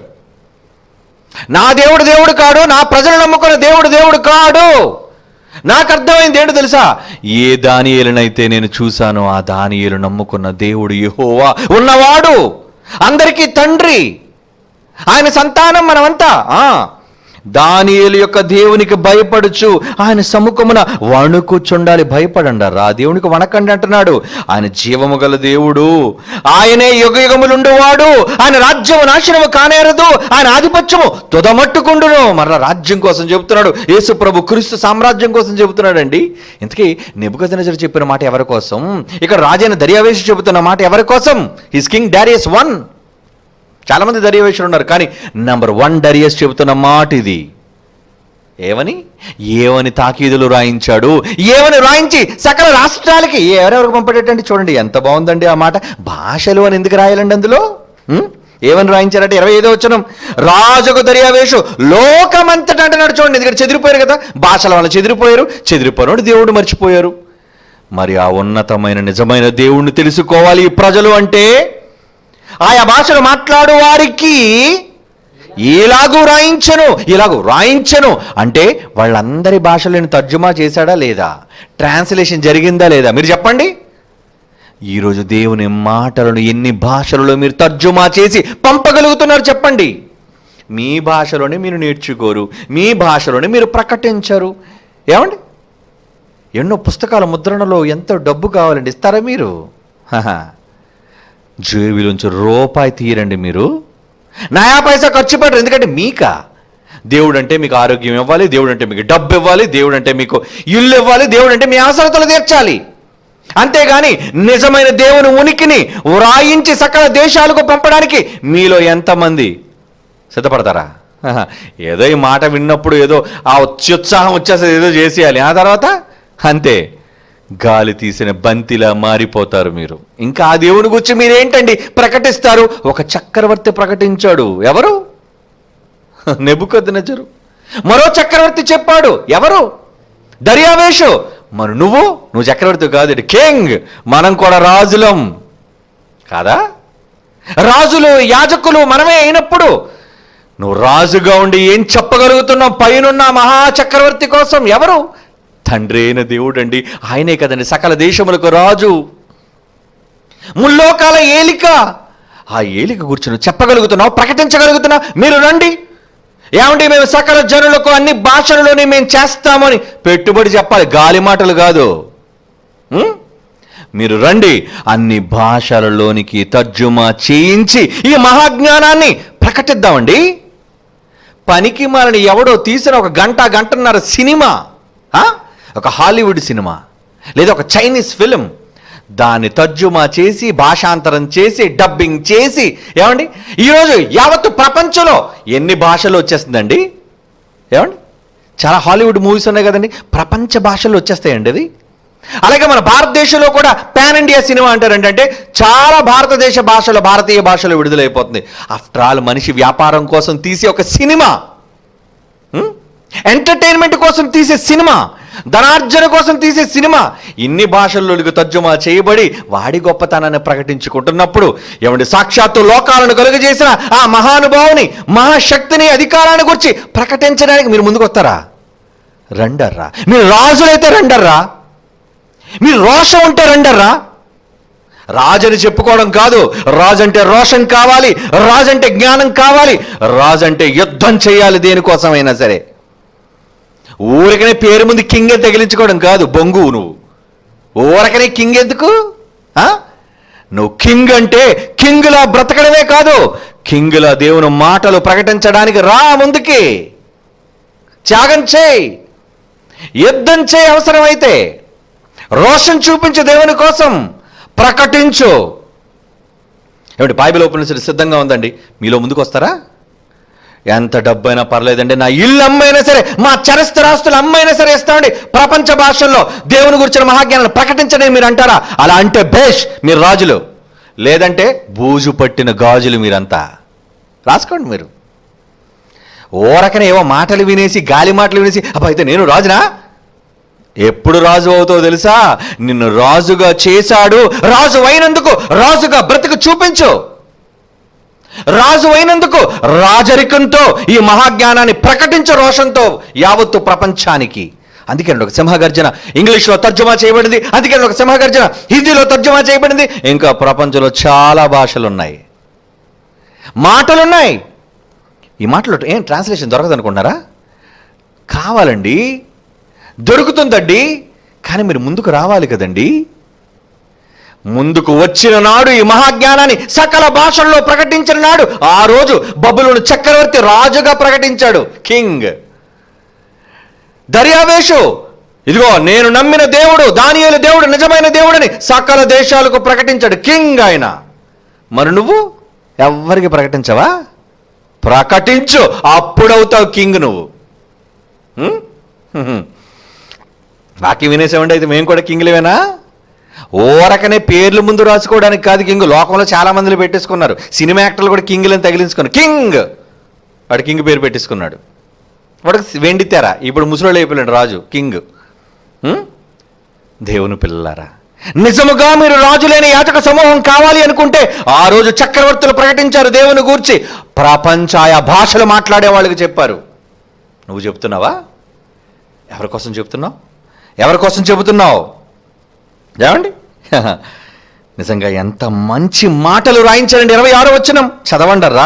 నా దేవుడు దేవుడు కాడు నా ప్రజలు నమ్ముకున్న దేవుడు దేవుడు కాడు నాకు అర్థమైంది ఏంటో తెలుసా ఏ దానియేలునైతే నేను చూశానో ఆ దానియేలు నమ్ముకున్న దేవుడు యెహోవా ఉన్నవాడు అందరికీ తండ్రి ఆయన సంతానం మనమంతా ఆ దానియేలు యొక్క దేవునికి భయపడుచు ఆయన సముఖమున వణుకుచుండాలి భయపడండి రా దేవునికి వణకండి అంటున్నాడు ఆయన జీవము గల దేవుడు ఆయనే యుగ యుగములుండువాడు ఆయన రాజ్యము నాశనము కానేరదు ఆయన ఆధిపత్యము తుదమట్టుకుండును మరలా రాజ్యం కోసం చెబుతున్నాడు యేసు ప్రభు క్రీస్తు సామ్రాజ్యం కోసం చెబుతున్నాడండి ఇంతకీ నెబుకదనజర్ చెప్పిన మాట ఎవరి కోసం ఇక్కడ రాజైన దర్యావేశి చెబుతున్న మాట ఎవరి కోసం హిస్ కింగ్ డారియస్ వన్ చాలా మంది దర్యావేశులు ఉన్నారు కానీ నంబర్ వన్ డరియస్ చెబుతున్న మాట ఇది ఏమని ఏమని తాకీదులు రాయించాడు ఏమని రాయించి సకల రాష్ట్రాలకి ఎవరెవరికి పంపడేటండి చూడండి ఎంత బాగుందండి ఆ మాట భాషలు అని ఎందుకు రాయాలండి అందులో ఉం? ఏమని రాయించారంటే ఇరవై ఐదో వచ్చిన రాజుకు దర్యావేషు లోకమంతట అంటున్నాడు చూడండి ఎందుకంటే చెదిరిపోయారు కదా భాషల వల్ల చెదిరిపోయారు చెదిరిపోయినోడు దేవుడు మర్చిపోయారు మరి ఆ ఉన్నతమైన నిజమైన దేవుణ్ణి తెలుసుకోవాలి ఈ ప్రజలు అంటే ఆయా భాషలు మాట్లాడు వారికి ఇలాగూ రాయించను ఇలాగూ రాయించను అంటే వాళ్ళందరి భాషలను తర్జుమా చేశాడా లేదా ట్రాన్స్లేషన్ జరిగిందా లేదా మీరు చెప్పండి ఈరోజు దేవుని మాటలను ఎన్ని భాషలలో మీరు తర్జుమా చేసి పంపగలుగుతున్నారు చెప్పండి మీ భాషలోనే మీరు నేర్చుకోరు మీ భాషలోనే మీరు ప్రకటించరు ఏమండి ఎన్నో పుస్తకాల ముద్రణలో ఎంతో డబ్బు కావాలండి ఇస్తారా మీరు హహ. జేబులోంచి రూపాయి తీయరండి మీరు నయా పైసా ఖర్చు పెట్టరు ఎందుకంటే మీకా దేవుడు అంటే మీకు ఆరోగ్యం ఇవ్వాలి దేవుడు అంటే మీకు డబ్బు ఇవ్వాలి దేవుడు అంటే మీకు ఇల్లు ఇవ్వాలి దేవుడు అంటే మీ అవసరతలు తీర్చాలి అంతేగాని నిజమైన దేవుని ఉనికిని వ్రాయించి సకల దేశాలకు పంపడానికి మీలో ఎంతమంది సిద్ధపడతారా హహ. ఏదో ఈ మాట విన్నప్పుడు ఏదో ఆ అత్యుత్సాహం వచ్చేస్తుంది ఏదో చేసేయాలి ఆ తర్వాత అంతే గాలి తీసిన బంతిలా మారిపోతారు మీరు ఇంకా ఆ దేవుని గురించి మీరేంటండి ప్రకటిస్తారు ఒక చక్రవర్తి ప్రకటించాడు ఎవరు నెబుకద్నెజరు మరో చక్రవర్తి చెప్పాడు ఎవరు దర్యావేషు మరి నువ్వు నువ్వు చక్రవర్తి కాదు ఇటు కింగ్ మనం కూడా రాజులం కాదా రాజులు యాజకులు మనమే అయినప్పుడు నువ్వు రాజుగా ఉండి ఏం చెప్పగలుగుతున్నావు పైనున్న మహా చక్రవర్తి కోసం ఎవరు తండ్రి అయిన దేవుడు అండి ఆయనే కదండి సకల దేశములకు రాజు ముల్లోకాల ఏలిక ఆ ఏలిక కూర్చుని చెప్పగలుగుతున్నావు ప్రకటించగలుగుతున్నావు మీరు రండి ఏమండి మేము సకల జనులకు అన్ని భాషలలోనే మేము చేస్తామని పెట్టుబడి చెప్పాలి గాలి మాటలు కాదు ఉం? మీరు రండి అన్ని భాషలలోనికి తర్జుమా చేయించి ఈ మహాజ్ఞానాన్ని ప్రకటిద్దామండి పనికి మనని ఎవడో తీసిన ఒక గంట గంటన్నర సినిమా ఆ? ఒక హాలీవుడ్ సినిమా లేదా ఒక చైనీస్ ఫిలిం దాన్ని తర్జుమా చేసి భాషాంతరం చేసి డబ్బింగ్ చేసి ఏమండి ఈరోజు యావత్తు ప్రపంచంలో ఎన్ని భాషలు వచ్చేస్తుందండి ఏమండి చాలా హాలీవుడ్ మూవీస్ ఉన్నాయి కదండి ప్రపంచ భాషల్లో వచ్చేస్తాయండి అది అలాగే మన భారతదేశంలో కూడా పాన్ ఇండియా సినిమా అంటారంటే అంటే చాలా భారతదేశ భాషలో భారతీయ భాషలో విడుదలైపోతుంది ఆఫ్టర్ ఆల్ మనిషి వ్యాపారం కోసం తీసే ఒక సినిమా ఎంటర్టైన్మెంట్ కోసం తీసే సినిమా ధనార్జన కోసం తీసే సినిమా ఇన్ని భాషల్లోకి తర్జుమా చేయబడి వాడి గొప్పతనాన్ని ప్రకటించుకుంటున్నప్పుడు ఏమండి సాక్షాత్తు లోకాలను కలుగజేసిన ఆ మహానుభావుని మహాశక్తిని అధికారాన్ని గురించి ప్రకటించడానికి మీరు ముందుకు వస్తారా రండర్రా మీరు రాజులైతే రండర్రా మీరు రోషం ఉంటే రండర్రా రాజని చెప్పుకోవడం కాదు రాజంటే రోషన్ కావాలి రాజంటే జ్ఞానం కావాలి రాజంటే యుద్ధం చేయాలి దేనికోసమైనా సరే ఊరికనే పేరు ముందు కింగే తగిలించుకోవడం కాదు బొంగు నువ్వు ఊరకనే కింగ్ ఎందుకు ఆ? నువ్వు కింగ్ అంటే కింగ్లా బ్రతకడమే కాదు కింగ్లా దేవుని మాటలు ప్రకటించడానికి రా ముందుకి త్యాగం చేయి యుద్ధం చేయి అవసరమైతే రోషన్ చూపించు దేవుని కోసం ప్రకటించు ఏమిటి బైబిల్ ఓపెన్ చేసి సిద్ధంగా ఉందండి మీలో ముందుకు వస్తారా ఎంత డబ్బైనా పర్లేదండి నా ఇల్లు అమ్మైనా సరే మా చరస్థరాస్తులు అమ్మైనా సరే ఇస్తామండి ప్రపంచ భాషల్లో దేవుని గురించిన మహాజ్ఞానాన్ని ప్రకటించడం మీరు అంటారా అలా అంటే బేష్ మీరు రాజులు లేదంటే బూజు పట్టిన గాజులు మీరంతా రాసుకోండి మీరు ఓరకనే ఏవో మాటలు వినేసి గాలి మాటలు వినేసి అబ్బా అయితే నేను రాజునా ఎప్పుడు రాజు అవుతావు తెలుసా నిన్ను రాజుగా చేశాడు రాజు అయినందుకు రాజుగా బ్రతుకు చూపించు రాజు అయినందుకు రాజరికంతో ఈ మహాజ్ఞానాన్ని ప్రకటించు రోషంతో యావత్తు ప్రపంచానికి అందుకే ఒక సింహగర్జన ఇంగ్లీష్లో తర్జుమా చేయబడింది అందుకే ఒక సింహగర్జన హిందీలో తర్జుమా చేయబడింది ఇంకా ప్రపంచంలో చాలా భాషలు ఉన్నాయి మాటలున్నాయి ఈ మాటలు ఏం ట్రాన్స్లేషన్ దొరకదు అనుకున్నారా కావాలండి దొరుకుతుందండి కానీ మీరు ముందుకు రావాలి కదండి ముందుకు వచ్చిన నాడు ఈ మహాజ్ఞానాన్ని సకల భాషల్లో ప్రకటించిన నాడు ఆ రోజు బబులును చక్రవర్తి రాజుగా ప్రకటించాడు కింగ్ దర్యావేషు ఇదిగో నేను నమ్మిన దేవుడు దానియేలు దేవుడు నిజమైన దేవుడని సకల దేశాలకు ప్రకటించాడు కింగ్ ఆయన మరి నువ్వు ఎవ్వరికి ప్రకటించవా ప్రకటించు అప్పుడవుతావు కింగ్ నువ్వు హ్మ్? హ్మ్. వాక్యం వినేసామండి అయితే మేము కూడా కింగ్లేవేనా ఓరకనే పేర్లు ముందు రాసుకోవడానికి కాదు కింగ్ లోకంలో చాలా మందిని పెట్టేసుకున్నారు సినిమా యాక్టర్లు కూడా కింగ్లను తగిలించుకున్నారు కింగ్ వాడు కింగ్ పేరు పెట్టేసుకున్నాడు వాడికి వెండితేరా ఇప్పుడు ముసలోళ్ళు అయిపోయాడు రాజు కింగ్ హ్మ్? దేవుని పిల్లలారా నిజముగా మీరు రాజులేని యాచక సమూహం కావాలి అనుకుంటే ఆ రోజు చక్రవర్తులు ప్రకటించారు దేవుని గూర్చి ప్రపంచాయ భాషలు మాట్లాడే వాళ్ళకి చెప్పారు నువ్వు చెప్తున్నావా ఎవరి కోసం చెప్తున్నావు ఎవరి కోసం చెబుతున్నావు ఏమండి నిజంగా ఎంత మంచి మాటలు రాయించారండి ఇరవై ఆరో వచ్చినం చదవండర్రా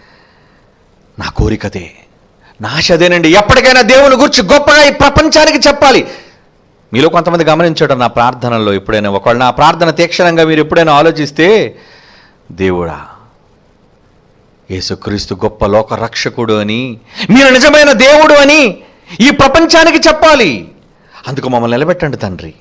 నా కోరికదే నా ఆశ అదేనండి ఎప్పటికైనా దేవుని గురించి గొప్పగా ఈ ప్రపంచానికి చెప్పాలి మీలో కొంతమంది గమనించడం నా ప్రార్థనలో ఎప్పుడైనా ఒకవేళ నా ప్రార్థన తీక్షణంగా మీరు ఎప్పుడైనా ఆలోచిస్తే దేవుడా యేసుక్రీస్తు గొప్ప లోక రక్షకుడు అని మీరు నిజమైన దేవుడు అని ఈ ప్రపంచానికి చెప్పాలి అందుకు మమ్మల్ని నిలబెట్టండి తండ్రి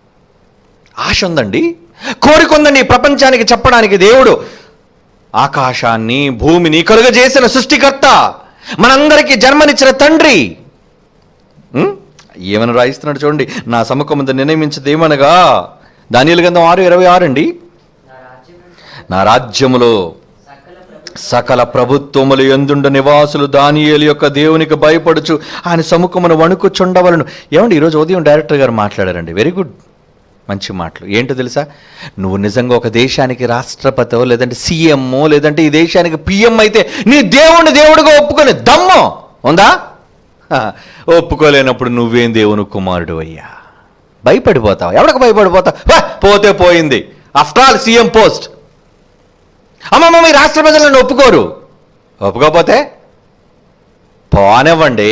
ఆశ ఉందండి కోరిక ఉందండి ఈ ప్రపంచానికి చెప్పడానికి దేవుడు ఆకాశాన్ని భూమిని కలుగజేసిన సృష్టికర్త మనందరికీ జన్మనిచ్చిన తండ్రి ఉం? ఏమని రాయిస్తున్నాడు చూడండి నా సముఖం ముందు నిర్ణయించదు ఏమనగా దానియలు గంధం ఆరు ఇరవై ఆరు అండి నా రాజ్యం నా రాజ్యములో సకల ప్రభు సకల ప్రభుత్వములు ఎందుండు నివాసులు దానియేలు యొక్క దేవునికి భయపడుచు ఆయన సముఖమును వణుకుచుండవలను ఏమండి ఈరోజు ఉదయం డైరెక్టర్ గారు మాట్లాడారండి వెరీ గుడ్ మంచి మాటలు ఏంటో తెలుసా నువ్వు నిజంగా ఒక దేశానికి రాష్ట్రపతో లేదంటే సీఎంఓ లేదంటే ఈ దేశానికి పిఎం అయితే నీ దేవుణ్ణి దేవుడిగా ఒప్పుకొని దమ్ము ఉందా హ, ఒప్పుకోలేనప్పుడు నువ్వేం దేవుని కుమారుడు అయ్యా భయపడిపోతావు ఎవరికి భయపడిపోతావు హ, పోతే పోయింది ఆఫ్టర్ ఆల్ సీఎం పోస్ట్ అమ్మమ్మ మీ రాష్ట్ర ప్రజలు నన్ను ఒప్పుకోరు ఒప్పుకోకపోతే పోనివ్వండి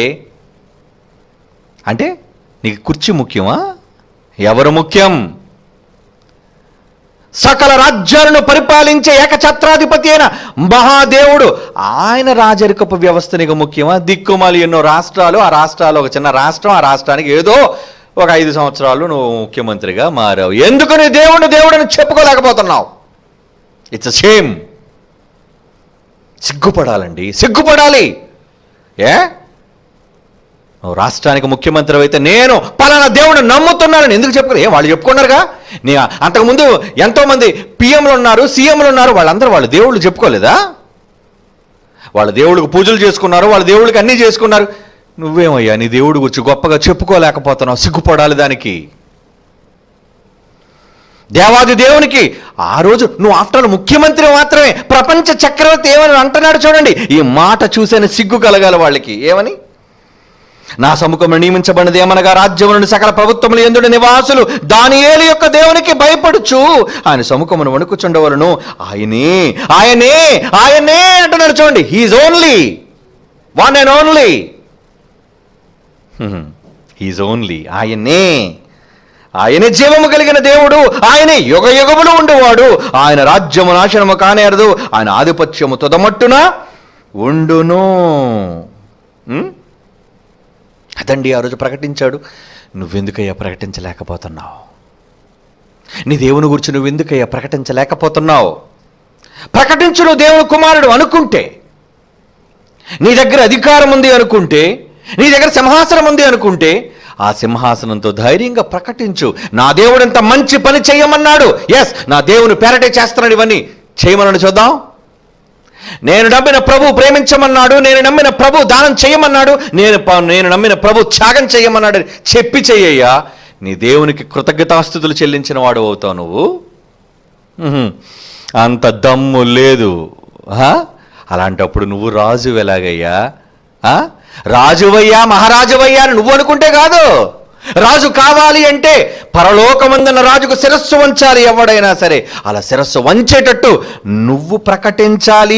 అంటే నీకు కుర్చీ ముఖ్యమా ఎవరు ముఖ్యం సకల రాజ్యాలను పరిపాలించే ఏకఛత్రాధిపతి అయిన మహాదేవుడు ఆయన రాజరికపు వ్యవస్థ నీకు ముఖ్యమా దిక్కుమాలి ఎన్నో రాష్ట్రాలు ఆ రాష్ట్రాలు ఒక చిన్న రాష్ట్రం ఆ రాష్ట్రానికి ఏదో ఒక ఐదు సంవత్సరాలు నువ్వు ముఖ్యమంత్రిగా మారావు ఎందుకు నీ దేవుడు దేవుడని చెప్పుకోలేకపోతున్నావు ఇట్స్ షేమ్ సిగ్గుపడాలండి సిగ్గుపడాలి ఏ నువ్వు రాష్ట్రానికి ముఖ్యమంత్రి అయితే నేను పలానా దేవుడు నమ్ముతున్నానని ఎందుకు చెప్పుకో ఏ వాళ్ళు చెప్పుకున్నారుగా నీ అంతకుముందు ఎంతోమంది పిఎంలు ఉన్నారు సీఎంలు ఉన్నారు వాళ్ళందరూ వాళ్ళ దేవుళ్ళు చెప్పుకోలేదా వాళ్ళ దేవుడికి పూజలు చేసుకున్నారు వాళ్ళ దేవుడికి అన్నీ చేసుకున్నారు నువ్వేమయ్యా నీ దేవుడి గురించి గొప్పగా చెప్పుకోలేకపోతున్నావు సిగ్గుపడాలి దానికి దేవాది దేవునికి ఆ రోజు నువ్వు ఆఫ్టర్ ఆల్ ముఖ్యమంత్రి మాత్రమే ప్రపంచ చక్రవర్తి ఏమని అంటున్నాడు చూడండి ఈ మాట చూసేని సిగ్గు కలగాలి వాళ్ళకి ఏమని నా సముఖంలో నియమించబడినది ఏమనగా రాజ్యం నుండి సకల ప్రభుత్వములు ఎందుడు నివాసులు దానియేలు యొక్క దేవునికి భయపడుచు ఆయన సముఖమును వణుకుచుండవలను ఆయనే ఆయనే ఆయనే అంటున్నాడు చూడండి he's only one and only he's only ఆయనే ఆయనే జీవము కలిగిన దేవుడు ఆయనే యుగ యుగములు ఉండేవాడు ఆయన రాజ్యము నాశనము కానేరదు ఆయన ఆధిపత్యము తుదమట్టున ఉండును ఉం? అదండి ఆ రోజు ప్రకటించాడు నువ్వెందుకయ్యా ప్రకటించలేకపోతున్నావు నీ దేవుని గురించి నువ్వెందుకయ్యా ప్రకటించలేకపోతున్నావు ప్రకటించు నువ్వు దేవుని కుమారుడు అనుకుంటే నీ దగ్గర అధికారం ఉంది అనుకుంటే నీ దగ్గర సింహాసనం ఉంది అనుకుంటే ఆ సింహాసనంతో ధైర్యంగా ప్రకటించు నా దేవుడు ఎంత మంచి పని చేయమన్నాడు ఎస్ నా దేవుని పేరటే చేస్తున్నాడు ఇవన్నీ చేయమన్నాడు చూద్దాం నేను నమ్మిన ప్రభు ప్రేమించమన్నాడు నేను నమ్మిన ప్రభు దానం చేయమన్నాడు నేను ప- నేను నమ్మిన ప్రభు త్యాగం చేయమన్నాడు చెప్పి చెయ్యయ్యా నీ దేవునికి కృతజ్ఞతాస్థుతులు చెల్లించిన వాడు అవుతావు నువ్వు ఉహుం. అంత దమ్ము లేదు ఆ? అలాంటప్పుడు నువ్వు రాజు ఎలాగయ్యా ఆ? రాజువయ్యా మహారాజువయ్యా అని నువ్వు అనుకుంటే కాదు రాజు కావాలి అంటే పరలోకమందున్న రాజుకు శిరస్సు వంచాలి ఎవడైనా సరే అలా శిరస్సు వంచేటట్టు నువ్వు ప్రకటించాలి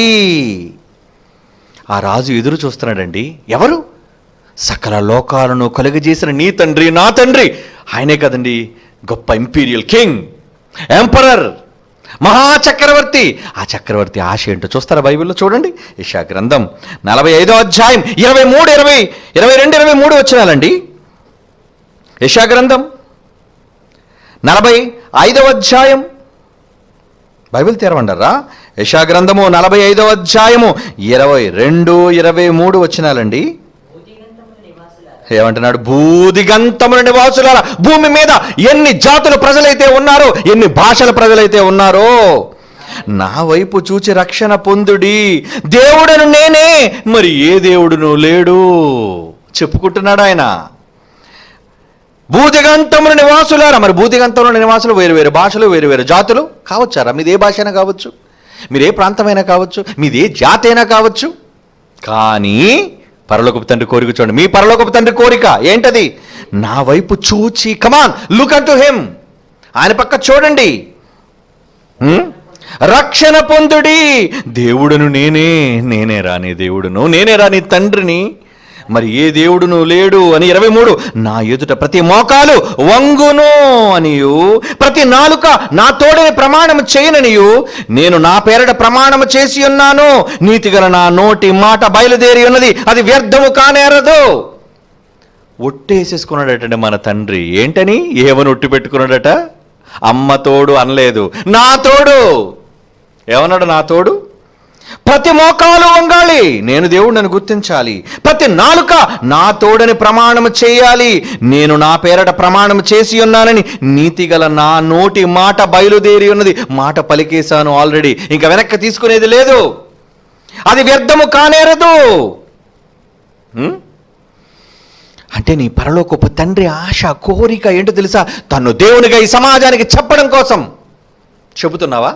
ఆ రాజు ఎదురు చూస్తున్నాడండి ఎవరు సకల లోకాలను కలుగజేసిన నీ తండ్రి నా తండ్రి ఆయనే కదండి గొప్ప ఇంపీరియల్ కింగ్ ఎంపరర్ మహాచక్రవర్తి ఆ చక్రవర్తి ఆశ ఏంటో చూస్తారా బైబిల్లో చూడండి ఇషా గ్రంథం నలభై ఐదో అధ్యాయం ఇరవై మూడు ఇరవై ఇరవై రెండు ఇరవై మూడు వచ్చినాలండి యశా గ్రంథం నలభై ఐదవ అధ్యాయం బైబిల్ తెరవండరా యశా గ్రంథము నలభై ఐదవ అధ్యాయము ఇరవై రెండు ఇరవై మూడు వచ్చినాలండి భూదిగంతముల నివాసులారా ఏమంటున్నాడు బూదిగంతముల నివాసులారా భూమి మీద ఎన్ని జాతుల ప్రజలైతే ఉన్నారో ఎన్ని భాషల ప్రజలైతే ఉన్నారో నా వైపు చూచి రక్షణ పొందుడి దేవుడను నేనే మరి ఏ దేవుడును లేడు చెప్పుకుంటున్నాడు ఆయన భూదిగంతముల నివాసులారా మరి భూదిగంతంలో నివాసులు వేరు వేరు భాషలు వేరు వేరు జాతులు కావచ్చారా మీది ఏ భాష అయినా కావచ్చు మీరు ఏ ప్రాంతమైనా కావచ్చు మీది ఏ జాతి అయినా కావచ్చు కానీ పరలోకపు తండ్రి కోరిక చూడండి మీ పరలోకపు తండ్రి కోరిక ఏంటది నా వైపు చూచి come on look unto him ఆయన పక్క చూడండి హ్మ్? రక్షణ పొందుడి దేవుడును నేనే నేనే రాని దేవుడును నేనే రాని తండ్రిని మరి ఏ దేవుడును లేడు అని ఇరవై మూడు నా ఎదుట ప్రతి మోకాలు వంగును అనియు ప్రతి నాలుక నా తోడని ప్రమాణము చేయననియు నేను నా పేరట ప్రమాణము చేసి ఉన్నాను నీతిగల నా నోటి మాట బయలుదేరి ఉన్నది అది వ్యర్థము కానేరదు ఒట్టేసేసుకున్నాడటండి మన తండ్రి ఏంటని ఏమని ఒట్టి పెట్టుకున్నాడట అమ్మ తోడు అనలేదు నా తోడు ఏమన్నాడు నా తోడు ప్రతి మోకాలు వంగాలి నేను దేవుడిని గుర్తించాలి ప్రతి నాలుక నా తోడని ప్రమాణము చేయాలి నేను నా పేరట ప్రమాణం చేసి ఉన్నానని నీతిగల నా నోటి మాట బయలుదేరి ఉన్నది మాట పలికేశాను ఆల్రెడీ ఇంకా వెనక్కి తీసుకునేది లేదు అది వ్యర్థము కానేరదు హ్మ్? అంటే నీ పరలోకపు తండ్రి ఆశ కోరిక ఏంటో తెలుసా తను దేవునిగా ఈ సమాజానికి చెప్పడం కోసం చెబుతున్నావా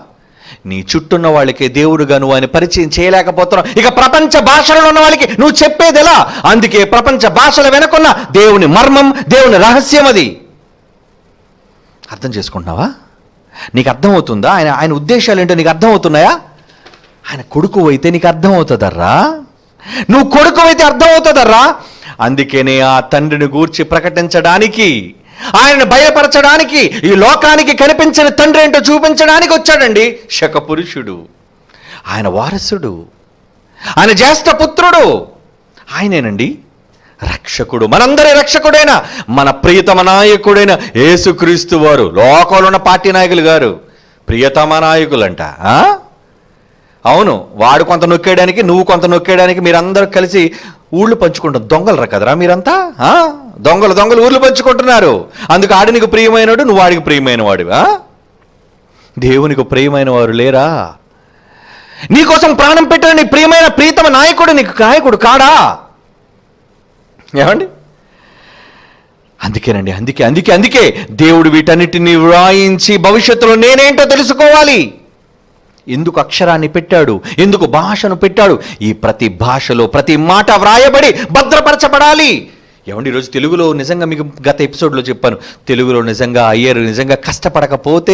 నీ చుట్టూన్న వాళ్ళకి దేవుడుగా నువ్వు ఆయన పరిచయం చేయలేకపోతున్నావు ఇక ప్రపంచ భాషలలో ఉన్న వాళ్ళకి నువ్వు చెప్పేది ఎలా అందుకే ప్రపంచ భాషల వెనకున్న దేవుని మర్మం దేవుని రహస్యం అది అర్థం చేసుకుంటున్నావా నీకు అర్థమవుతుందా ఆయన ఆయన ఉద్దేశాలు ఏంటో నీకు అర్థమవుతున్నాయా ఆయన కొడుకు అయితే నీకు అర్థమవుతుందర్రా నువ్వు కొడుకు అయితే అర్థమవుతుందర్రా అందుకనే ఆ తండ్రిని గూర్చి ప్రకటించడానికి ఆయనను బయలుపరచడానికి ఈ లోకానికి కనిపించిన తండ్రి ఏంటో చూపించడానికి వచ్చాడండి శకపురుషుడు ఆయన వారసుడు ఆయన జ్యేష్ఠ పుత్రుడు ఆయనేనండి రక్షకుడు మనందరి రక్షకుడైన మన ప్రియతమ నాయకుడైన యేసుక్రీస్తు వారు లోకంలో ఉన్న పార్టీ నాయకులు గారు ప్రియతమ నాయకులంట ఆ? అవును వాడు కొంత నొక్కేయడానికి నువ్వు కొంత నొక్కేయడానికి మీరందరూ కలిసి ఊళ్ళు పంచుకుంటారు దొంగలరా కదరా మీరంతా ఆ? దొంగలు దొంగలు ఊళ్ళు పంచుకుంటున్నారు అందుకు ఆడి నీకు ప్రియమైనవాడు నువ్వు వాడికి ప్రియమైన వాడివా దేవునికి ప్రియమైన వారు లేరా నీకోసం ప్రాణం పెట్టిన నీ ప్రియమైన ప్రీతమ నాయకుడు నీకు నాయకుడు కాడా ఏమండి అందుకేనండి అందుకే అందుకే అందుకే దేవుడు వీటన్నిటిని వ్రాయించి భవిష్యత్తులో నేనేంటో తెలుసుకోవాలి ఎందుకు అక్షరాన్ని పెట్టాడు ఎందుకు భాషను పెట్టాడు ఈ ప్రతి భాషలో ప్రతి మాట వ్రాయబడి భద్రపరచబడాలి ఏమండి ఈరోజు తెలుగులో నిజంగా మీకు గత ఎపిసోడ్లో చెప్పాను తెలుగులో నిజంగా అయ్యర్ నిజంగా కష్టపడకపోతే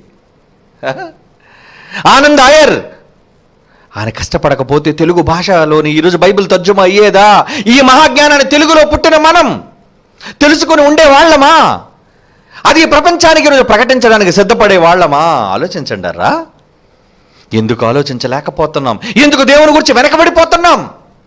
ఆనంద్ అయ్యర్ ఆయన కష్టపడకపోతే తెలుగు భాషలోని ఈరోజు బైబిల్ తర్జుమా అయ్యేదా ఈ మహాజ్ఞానాన్ని తెలుగులో పుట్టిన మనం తెలుసుకుని ఉండే వాళ్ళమా అది ఈ ప్రపంచానికి ఈరోజు ప్రకటించడానికి సిద్ధపడే వాళ్ళమా ఆలోచించండారా ఎందుకు ఆలోచించలేకపోతున్నాం ఎందుకు దేవుని గురించి వెనకబడిపోతున్నాం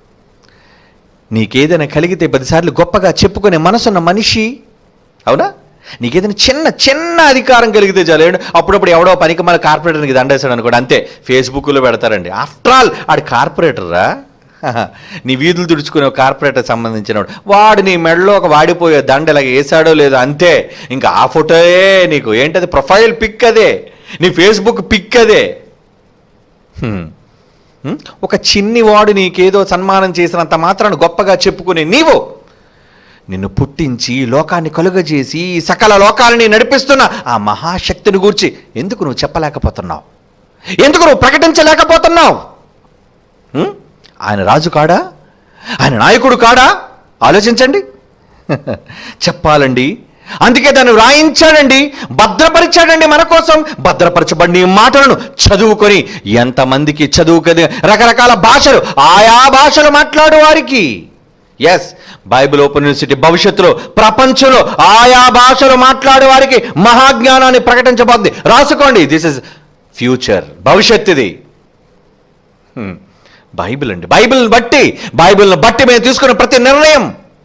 నీకేదైనా కలిగితే పదిసార్లు గొప్పగా చెప్పుకునే మనసున్న మనిషి అవునా నీకేదైనా చిన్న చిన్న అధికారం కలిగితే చాలు ఏడు- అప్పుడప్పుడు ఎవడో పనికి మన కార్పొరేటర్కి దండేశాడు అనుకోండి అంతే ఫేస్బుక్లో పెడతారండి ఆఫ్టర్ ఆల్ ఆడు కార్పొరేటరా నీ వీధులు తుడుచుకునే ఒక కార్పొరేటర్ సంబంధించినవాడు వాడు నీ మెడలో ఒక వాడిపోయే దండ ఇలాగ వేసాడో లేదో అంతే ఇంకా ఆ ఫోటోయే నీకు ఏంటది ప్రొఫైల్ పిక్ అదే నీ ఫేస్బుక్ పిక్ అదే హ్మ్. హ్మ్? ఒక చిన్ని వాడు నీకేదో సన్మానం చేసినంత మాత్రాన గొప్పగా చెప్పుకునే నీవు నిన్ను పుట్టించి ఈ లోకాన్ని కలుగజేసి ఈ సకల లోకాలని నడిపిస్తున్న ఆ మహాశక్తిని గూర్చి ఎందుకు నువ్వు చెప్పలేకపోతున్నావు ఎందుకు నువ్వు ప్రకటించలేకపోతున్నావు హ్మ్? ఆయన రాజు కాడా ఆయన నాయకుడు కాడా ఆలోచించండి చెప్పాలండి అందుకే దాన్ని వ్రాయించాడండి భద్రపరిచాడండి మన కోసం భద్రపరచబడిన ఈ మాటలను చదువుకొని ఎంతమందికి చదువుకొని రకరకాల భాషలు ఆయా భాషలు మాట్లాడు వారికి ఎస్ బైబిల్ ఓపెన్ యూనివర్సిటీ భవిష్యత్తులో ప్రపంచంలో ఆయా భాషలు మాట్లాడే వారికి మహాజ్ఞానాన్ని ప్రకటించబోతుంది రాసుకోండి దిస్ ఇస్ ఫ్యూచర్ భవిష్యత్ ఇది హ్మ్. బైబిల్ అండి బైబిల్ని బట్టి బైబిల్ని బట్టి మేము తీసుకున్న ప్రతి నిర్ణయం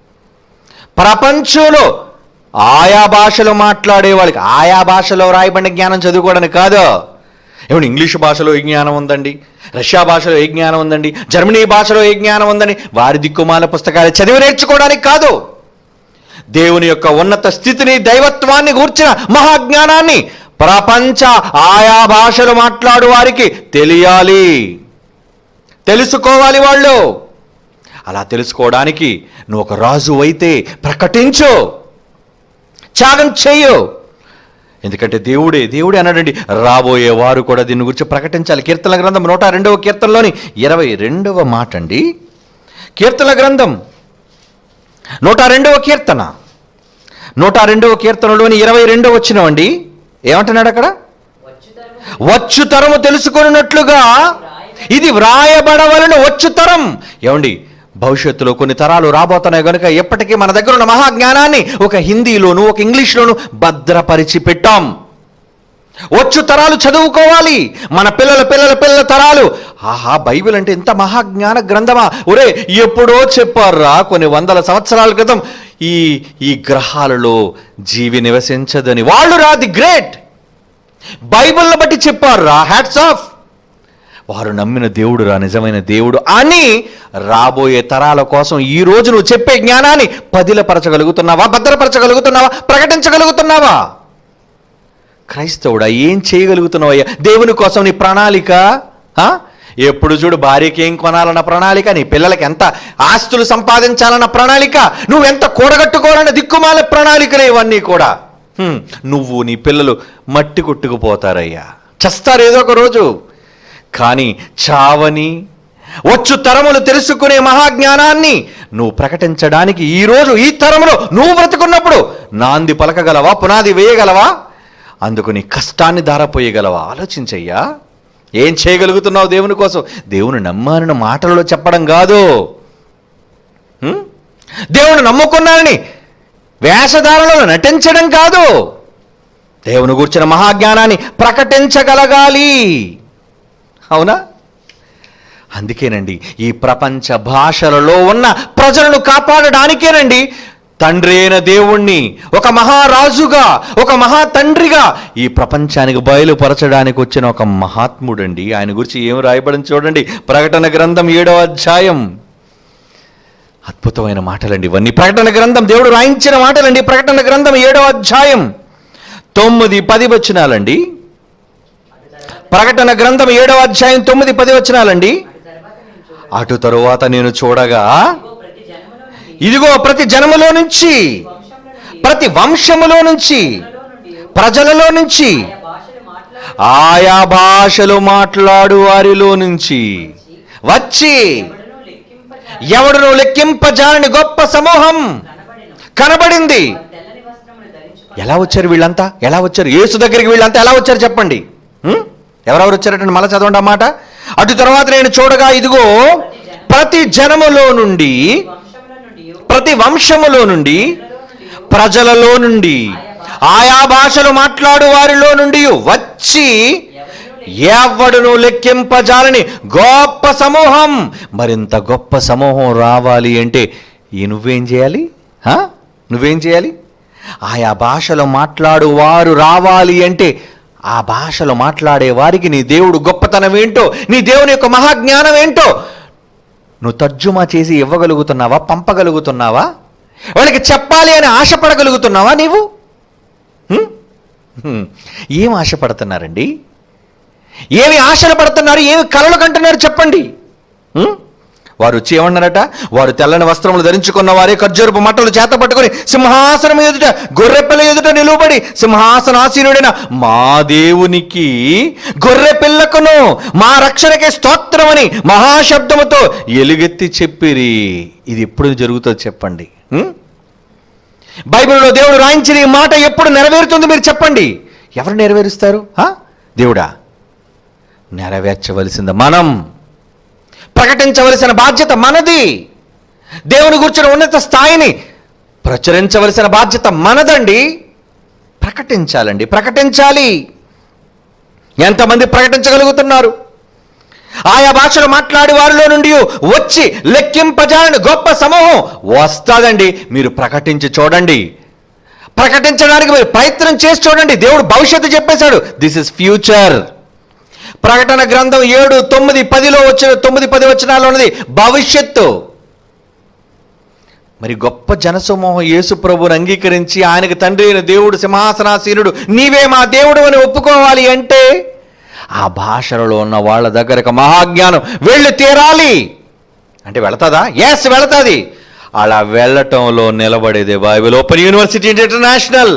ప్రపంచంలో ఆయా భాషలో మాట్లాడే వాళ్ళకి ఆయా భాషలో రాయబడిన జ్ఞానం చదువుకోవడానికి కాదు ఏమండి ఇంగ్లీష్ భాషలో ఏ జ్ఞానం ఉందండి రష్యా భాషలో ఏ జ్ఞానం ఉందండి జర్మనీ భాషలో ఏ జ్ఞానం ఉందని వారి దిక్కుమాల పుస్తకాలు చదివి నేర్చుకోవడానికి కాదు దేవుని యొక్క ఉన్నత స్థితిని దైవత్వాన్ని గూర్చిన మహాజ్ఞానాన్ని ప్రపంచ ఆయా భాషలు మాట్లాడు వారికి తెలియాలి తెలుసుకోవాలి వాళ్ళు అలా తెలుసుకోవడానికి నువ్వు ఒక రాజు అయితే ప్రకటించు త్యాగం చెయ్యు ఎందుకంటే దేవుడే దేవుడే అన్నాడండి రాబోయే వారు కూడా దీని గురించి ప్రకటించాలి కీర్తన గ్రంథం నూట రెండవ కీర్తనలోని ఇరవై రెండవ మాట అండి కీర్తన గ్రంథం నూట రెండవ కీర్తన నూట రెండవ కీర్తనలోని ఇరవై రెండవ వచ్చినవండి ఏమంటున్నాడు అక్కడ వచ్చుతరము వచ్చు తరము తెలుసుకున్నట్లుగా ఇది వ్రాయబడవలను వచ్చు తరం ఏమండి భవిష్యత్తులో కొన్ని తరాలు రాబోతున్నాయి కనుక ఎప్పటికీ మన దగ్గర ఉన్న మహాజ్ఞానాన్ని ఒక హిందీలోను ఒక ఇంగ్లీష్లోను భద్రపరిచి పెట్టాం వచ్చు తరాలు చదువుకోవాలి మన పిల్లల పిల్లల పిల్లల తరాలు ఆహా బైబిల్ అంటే ఇంత మహాజ్ఞాన గ్రంథమా ఒరే ఎప్పుడో చెప్పారా కొన్ని వందల సంవత్సరాల క్రితం ఈ ఈ గ్రహాలలో జీవి నివసించదని వాళ్ళు రా ది గ్రేట్ బైబిల్ని బట్టి చెప్పారా హ్యాట్స్ ఆఫ్ వారు నమ్మిన దేవుడు రా నిజమైన దేవుడు అని రాబోయే తరాల కోసం ఈ రోజు నువ్వు చెప్పే జ్ఞానాన్ని పదిలపరచగలుగుతున్నావా భద్రపరచగలుగుతున్నావా ప్రకటించగలుగుతున్నావా క్రైస్తవుడా ఏం చేయగలుగుతున్నావయ్యా దేవుని కోసం నీ ప్రణాళిక ఆ? ఎప్పుడు చూడు భార్యకి ఏం కొనాలన్న ప్రణాళిక నీ పిల్లలకి ఎంత ఆస్తులు సంపాదించాలన్న ప్రణాళిక నువ్వెంత కూడగట్టుకోవాలన్న దిక్కుమాల ప్రణాళికలే ఇవన్నీ కూడా హ్మ్, నువ్వు నీ పిల్లలు మట్టి కొట్టుకుపోతారయ్యా చస్తారు ఏదో ఒక రోజు కానీ చావని వచ్చు తరములు తెలుసుకునే మహాజ్ఞానాన్ని నువ్వు ప్రకటించడానికి ఈ రోజు ఈ తరములో నువ్వు బ్రతుకున్నప్పుడు నాంది పలకగలవా పునాది వేయగలవా అందుకు నీ కష్టాన్ని ధారపోయగలవా ఆలోచించయ్యా ఏం చేయగలుగుతున్నావు దేవుని కోసం దేవుని నమ్మానని మాటలలో చెప్పడం కాదు హ్మ్? దేవుని నమ్ముకున్నానని వేషధారణలో నటించడం కాదు దేవుని కూర్చిన మహాజ్ఞానాన్ని ప్రకటించగలగాలి అవునా అందుకేనండి ఈ ప్రపంచ భాషలలో ఉన్న ప్రజలను కాపాడడానికేనండి తండ్రి అయిన దేవుణ్ణి ఒక మహారాజుగా ఒక మహా తండ్రిగా ఈ ప్రపంచానికి బయలుపరచడానికి వచ్చిన ఒక మహాత్ముడండి ఆయన గురించి ఏం రాయబడింది చూడండి ప్రకటన గ్రంథం ఏడవ అధ్యాయం అద్భుతమైన మాటలండి ఇవన్నీ ప్రకటన గ్రంథం దేవుడు రాయించిన మాటలండి ప్రకటన గ్రంథం ఏడవ అధ్యాయం తొమ్మిది పది వచనాలండి ప్రకటన గ్రంథం ఏడవ అధ్యాయం తొమ్మిది పది వచనాలండి అటు తర్వాత నేను చూడగా అటు తరువాత నేను చూడగా ఇదిగో ప్రతి జనములో నుండి ఇదిగో ప్రతి జనములో నుంచి వంశంలో నుండి ప్రతి వంశములో నుంచి ప్రజలలో నుండి ప్రజలలో నుంచి ఆయా భాషలు మాట్లాడు ఆయా భాషలు మాట్లాడు వారిలో నుంచి వచ్చి ఎవడును లెక్కింపజాలని ఎవడును లెక్కింపజాని గొప్ప సమూహం కనబడెను కనబడింది వారు తెల్లని వస్త్రములు ధరించుకొని ఎలా వచ్చారు వీళ్ళంతా ఎలా వచ్చారు యేసు దగ్గరికి వీళ్ళంతా ఎలా వచ్చారు చెప్పండి హ్మ్? ఎవరెవరు వచ్చారంటే మళ్ళా చదవండి ఆ మాట అటు తర్వాత నేను చూడగా ఇదిగో ప్రతి జనములో నుండి వంశముల నుండి ప్రతి వంశములో నుండి ప్రజలలో నుండి ఆయా భాషలు మాట్లాడు వారిలో నుండి వచ్చి ఎవడును లెక్కింపజాలని గొప్ప సమూహం మరింత గొప్ప సమూహం రావాలి అంటే ఈ నువ్వేం చేయాలి హా? నువ్వేం చేయాలి ఆయా భాషలు మాట్లాడు వారు రావాలి అంటే ఆ భాషలో మాట్లాడే వారికి నీ దేవుడు గొప్పతనం ఏంటో నీ దేవుని యొక్క మహాజ్ఞానం ఏంటో నువ్వు తర్జుమా చేసి ఇవ్వగలుగుతున్నావా పంపగలుగుతున్నావా వాళ్ళకి చెప్పాలి అని ఆశపడగలుగుతున్నావా నీవు హ్మ్? హ్మ్. ఏం ఆశపడుతున్నారండి ఏమి ఆశలు పడుతున్నారు ఏమి కలలు కంటున్నారు చెప్పండి హ్మ్? వారు వచ్చి ఏమన్నారట వారు తెల్లని వస్త్రములు ధరించుకున్న వారే ఖర్జూరపు మట్టలు చేత పట్టుకొని సింహాసనం ఎదుట గొర్రెపిల్ల ఎదుట నిలువబడి సింహాసనాసీనుడైన మా దేవునికి గొర్రె పిల్లకును మా రక్షణకే స్తోత్రమని మహాశబ్దముతో ఎలుగెత్తి చెప్పిరి ఇది ఎప్పుడు జరుగుతుందో చెప్పండి హ్మ్? బైబిల్లో దేవుడు రాయించిన ఈ మాట ఎప్పుడు నెరవేరుతుంది మీరు చెప్పండి ఎవరు నెరవేరుస్తారు హా? దేవుడా నెరవేర్చవలసింది మనం ప్రకటించవలసిన బాధ్యత మనది దేవుని గురించిన ఉన్నత స్థాయిని ప్రచురించవలసిన బాధ్యత మనదండి ప్రకటించాలండి ప్రకటించాలి ఎంతమంది ప్రకటించగలుగుతున్నారు ఆయా భాషలు మాట్లాడే వారిలో నుండి వచ్చి లెక్కింపజాలని గొప్ప సమూహం వస్తాదండి మీరు ప్రకటించి చూడండి ప్రకటించడానికి మీరు ప్రయత్నం చేసి చూడండి దేవుడు భవిష్యత్తు చెప్పేశాడు దిస్ ఇస్ ఫ్యూచర్ ప్రకటన గ్రంథం ఏడు తొమ్మిది పదిలో వచ్చిన తొమ్మిది పది వచనాల్లో ఉన్నది భవిష్యత్తు మరి గొప్ప జనసమూహం యేసు ప్రభువుని అంగీకరించి ఆయనకు తండ్రి అయిన దేవుడు సింహాసనాసీనుడు నీవే మా దేవుడు అని ఒప్పుకోవాలి అంటే ఆ భాషలలో ఉన్న వాళ్ళ దగ్గరకు మహాజ్ఞానం వెళ్ళి తీరాలి అంటే వెళతాదా ఎస్ వెళతాది అలా వెళ్ళటంలో నిలబడేదే బైబిల్ ఓపెన్ యూనివర్సిటీ ఇంటర్నేషనల్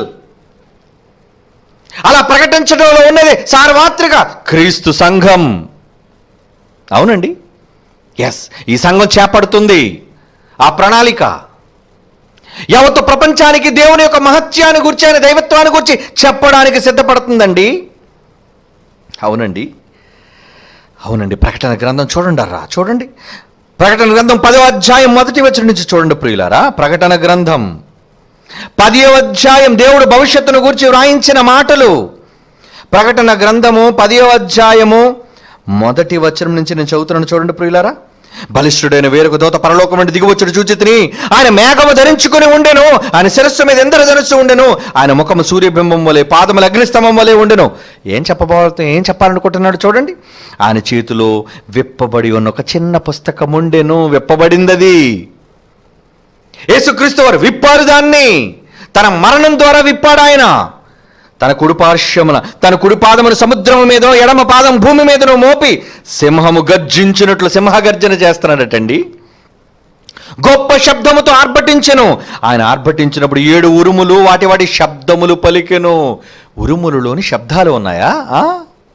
అలా ప్రకటించడంలో ఉన్నది సార్వత్రిక క్రీస్తు సంఘం అవునండి ఎస్ ఈ సంఘం చేపడుతుంది ఆ ప్రణాళిక యావత్తు ప్రపంచానికి దేవుని యొక్క మహత్యాన్ని గురించి ఆయన దైవత్వాన్ని గురించి చెప్పడానికి సిద్ధపడుతుందండి అవునండి అవునండి ప్రకటన గ్రంథం చూడండి రా చూడండి ప్రకటన గ్రంథం పదో అధ్యాయం మొదటి వచ్చిన నుంచి చూడండి ప్రియులారా ప్రకటన గ్రంథం పదివ అధ్యాయం దేవుడు భవిష్యత్తును గురించి వ్రాయించిన మాటలు ప్రకటన గ్రంథము పదివ అధ్యాయము మొదటి వచనం నుంచి నేను చదువుతున్నాను చూడండి ప్రియులారా బలిష్ఠుడైన వేరొక దోత పరలోకం నుండి దిగివచ్చుడు చూచితిని ఆయన మేఘము ధరించుకుని ఉండెను ఆయన శిరస్సు మీద ఎందరు ధరిస్తూ ఉండెను ఆయన ముఖము సూర్యబింబం వలె పాదములు అగ్నిస్తంభం వలె ఉండెను ఏం చెప్పబోతు ఏం చెప్పాలనుకుంటున్నాడు చూడండి ఆయన చేతిలో విప్పబడి ఉన్న ఒక చిన్న పుస్తకం ఉండెను విప్పబడిందది యేసుక్రీస్తు వారు విప్పారు దాన్ని తన మరణం ద్వారా విప్పాడు ఆయన తన కుడి పార్శ్వమున తన కుడి పాదమును సముద్రము మీదనో ఎడమ పాదం భూమి మీదనో మోపి సింహము గర్జించినట్లు సింహ గర్జన చేస్తున్నాడటండి గొప్ప శబ్దముతో ఆర్భటించెను ఆయన ఆర్భటించినప్పుడు ఏడు ఉరుములు వాటి వాటి శబ్దములు పలికెను ఉరుములలోని శబ్దాలు ఉన్నాయా ఆ?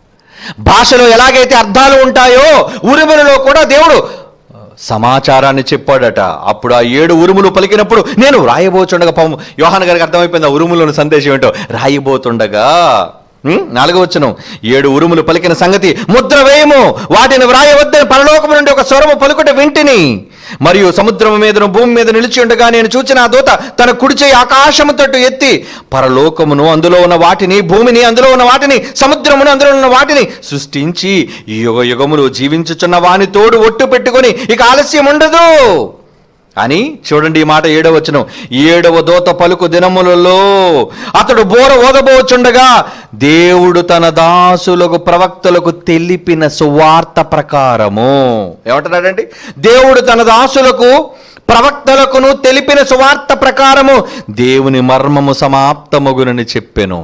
భాషలో ఎలాగైతే అర్థాలు ఉంటాయో ఉరుములలో కూడా దేవుడు సమాచారాన్ని చెప్పాడట అప్పుడు ఆ ఏడు ఉరుములు పలికినప్పుడు నేను రాయబోతుండగా పాము యోహాన్ గారికి అర్థమైపోయింది ఆ ఉరుములోని సందేశం ఏంటో రాయబోతుండగా ఉం? నాలుగవచనం ఏడు ఉరుములు పలికిన సంగతి ముద్ర వేయము వాటిని వ్రాయవద్దని పరలోకము నుండి ఒక స్వరము పలుకుట వింటిని మరియు సముద్రము మీదను భూమి మీద నిలిచి ఉండగా నేను చూచిన ఆ దూత తన కుడి చేయి ఆకాశము తట్టు ఎత్తి పరలోకమును అందులో ఉన్న వాటిని భూమిని అందులో ఉన్న వాటిని సముద్రమును అందులో ఉన్న వాటిని సృష్టించి యుగ యుగములు జీవించుచున్న వాని తోడు ఒట్టు పెట్టుకొని ఇక ఆలస్యం ఉండదు అని చూడండి ఈ మాట ఏడవ వచనం ఏడవ దోత పలుకు దినములలో అతడు బోర ఓదబోచుండగా దేవుడు తన దాసులకు ప్రవక్తలకు తెలిపిన సువార్త ప్రకారము ఏమంటున్నాడండి దేవుడు తన దాసులకు ప్రవక్తలకును తెలిపిన సువార్త ప్రకారము దేవుని మర్మము సమాప్తమగునని చెప్పెను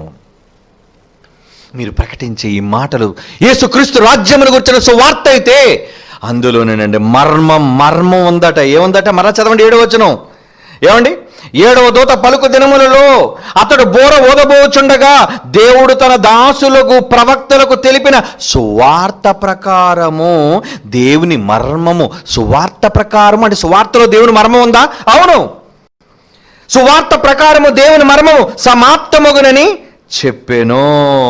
మీరు ప్రకటించే ఈ మాటలు యేసుక్రీస్తు రాజ్యమును గురించిన సువార్త అయితే అందులోనేనండి మర్మం మర్మం ఉందట ఏముందట మరలా చదవండి ఏడవ వచనం ఏమండి ఏడవ దూత పలుకు దినములలో అతడు బోర ఓదబోచుండగా దేవుడు తన దాసులకు ప్రవక్తలకు తెలిపిన సువార్త ప్రకారము దేవుని మర్మము సువార్త ప్రకారము అంటే సువార్తలో దేవుని మర్మం ఉందా అవును సువార్త ప్రకారము దేవుని మర్మము సమాప్తమగునని చెప్పెను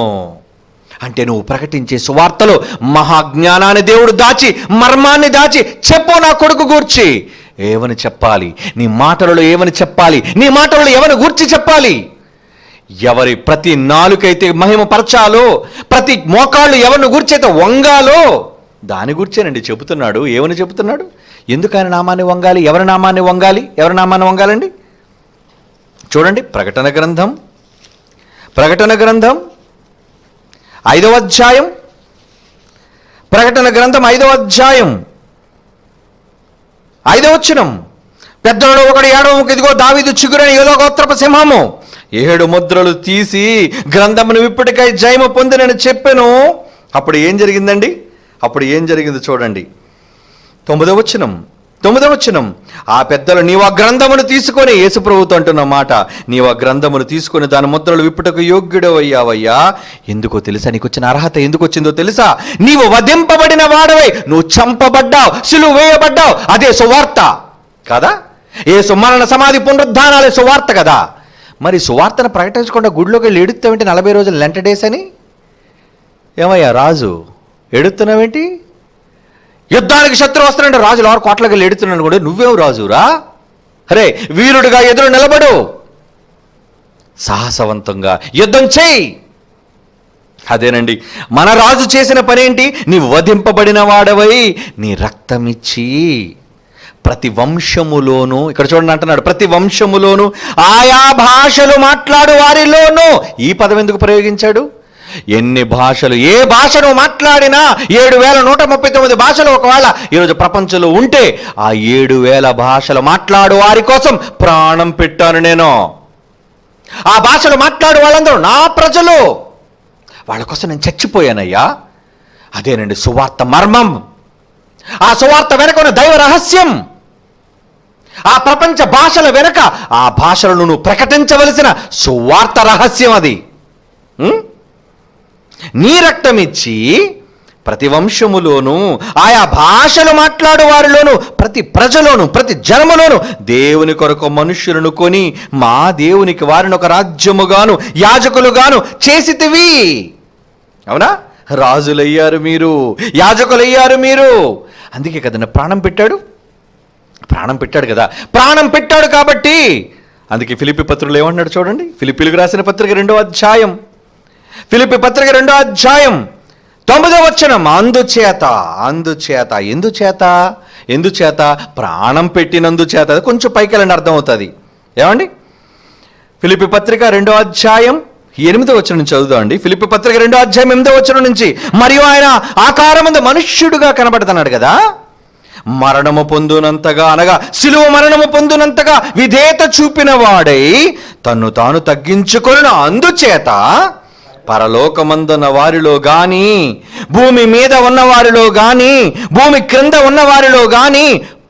అంటే నువ్వు ప్రకటించే సువార్తలో మహాజ్ఞానాన్ని దేవుడు దాచి మర్మాన్ని దాచి చెప్పు నా కొడుకు గూర్చి ఏమని చెప్పాలి నీ మాటలలో ఏమని చెప్పాలి నీ మాటలలో ఎవరిని గూర్చి చెప్పాలి ఎవరి ప్రతి నాలుకైతే మహిమ పరచాలో ప్రతి మోకాళ్ళు ఎవరిని గూర్చైతే వంగాలో దాని గురించేనండి చెబుతున్నాడు ఏమని చెబుతున్నాడు ఎందుకు ఆయన నామాన్ని వంగాలి ఎవరి నామాన్ని వంగాలి ఎవరి నామాన్ని వంగాలండి చూడండి ప్రకటన గ్రంథం ప్రకటన గ్రంథం ఐదవ అధ్యాయం ప్రకటన గ్రంథం ఐదవ అధ్యాయం ఐదవ వచనం పెద్దలలో ఒకడు ఏడవ ముక్క ఇదిగో దావీదు చిగురని ఏదో గోత్రపు సింహము ఏడు ముద్రలు తీసి గ్రంథమును ఇప్పటికై జయము పొందినని చెప్పెను అప్పుడు ఏం జరిగిందండి అప్పుడు ఏం జరిగింది చూడండి తొమ్మిదవ వచనం తొమ్మిదవ వచనం ఆ పెద్దలు నీవు ఆ గ్రంథమును తీసుకొని యేసుప్రభుతో అంటున్న మాట నీవు ఆ గ్రంథమును తీసుకొని దాని ముద్రలు విప్పుటకు యోగ్యుడు అయ్యావయ్యా ఎందుకో తెలుసా నీకు వచ్చిన అర్హత ఎందుకు వచ్చిందో తెలుసా నీవు వధింపబడిన వాడవై నువ్వు చంపబడ్డావు సిలువ వేయబడ్డావు అదే సువార్త కదా ఏ సుమరణ సమాధి పునరుద్ధానాలే సువార్త కదా మరి సువార్తను ప్రకటించకుండా గుడిలోకి వెళ్ళి ఎడుతావేంటి నలభై రోజులు లెంట డేస్ అని ఏమయ్యా రాజు ఎడుతున్నావేంటి యుద్ధానికి శత్రు వస్తానంటే రాజు ఎవరు కోట్లకి వెళ్ళి ఎడుతున్నాను కూడా నువ్వేం రాజురా అరే వీరుడిగా ఎదురు నిలబడు సాహసవంతంగా యుద్ధం చేయి అదేనండి మన రాజు చేసిన పనేంటి నీ వధింపబడిన వాడవై నీ రక్తమిచ్చి ప్రతి వంశములోను ఇక్కడ చూడండి అంటున్నాడు ప్రతి వంశములోను ఆయా భాషలు మాట్లాడు వారిలోనూ ఈ పదం ఎందుకు ప్రయోగించాడు ఎన్ని భాషలు ఏ భాషను మాట్లాడినా ఏడు వేల నూట ముప్పై తొమ్మిది భాషలు ఒకవేళ ఈరోజు ప్రపంచంలో ఉంటే ఆ ఏడు వేల భాషలు మాట్లాడు వారి కోసం ప్రాణం పెట్టాను నేను ఆ భాషలు మాట్లాడు వాళ్ళందరూ నా ప్రజలు వాళ్ళ కోసం నేను చచ్చిపోయానయ్యా అదేనండి సువార్త మర్మం ఆ సువార్త వెనక ఉన్న దైవ రహస్యం ఆ ప్రపంచ భాషల వెనక ఆ భాషలను నువ్వు ప్రకటించవలసిన సువార్త రహస్యం అది ఉం? నీ రక్తం ఇచ్చి ప్రతి వంశములోను ఆయా భాషలు మాట్లాడు వారిలోను ప్రతి ప్రజలోను ప్రతి జనములోను దేవుని కొరకు మనుష్యులను కొని మా దేవునికి వారిని ఒక రాజ్యముగాను యాజకులుగాను చేసితివి అవునా రాజులయ్యారు మీరు యాజకులయ్యారు మీరు అందుకే కదన్న ప్రాణం పెట్టాడు ప్రాణం పెట్టాడు కదా ప్రాణం పెట్టాడు కాబట్టి అందుకే ఫిలిపి పత్రులు ఏమన్నాడు చూడండి ఫిలిపిలకు రాసిన పత్రిక రెండో అధ్యాయం ఫిలిపి పత్రిక రెండో అధ్యాయం తొమ్మిదో వచనం అందుచేత అందుచేత ఎందుచేత ఎందుచేత ప్రాణం పెట్టినందుచేత అది కొంచెం పైకి వెళ్ళండి అర్థమవుతుంది ఏమండి ఫిలిపి పత్రిక రెండో అధ్యాయం ఎనిమిదో వచనం నుంచి చదువుదాం అండి ఫిలిపి పత్రిక రెండో అధ్యాయం ఎనిమిదో వచనం నుంచి మరియు ఆయన ఆకారమందు మనుష్యుడుగా కనబడుతున్నాడు కదా మరణము పొందునంతగా అనగా సిలువ మరణము పొందునంతగా విధేయత చూపిన వాడై తన్ను తాను తగ్గించుకొని అందుచేత పరలోకమందున్న వారిలో గాని భూమి మీద ఉన్న వారిలో గాని భూమి క్రింద ఉన్న వారిలో గాని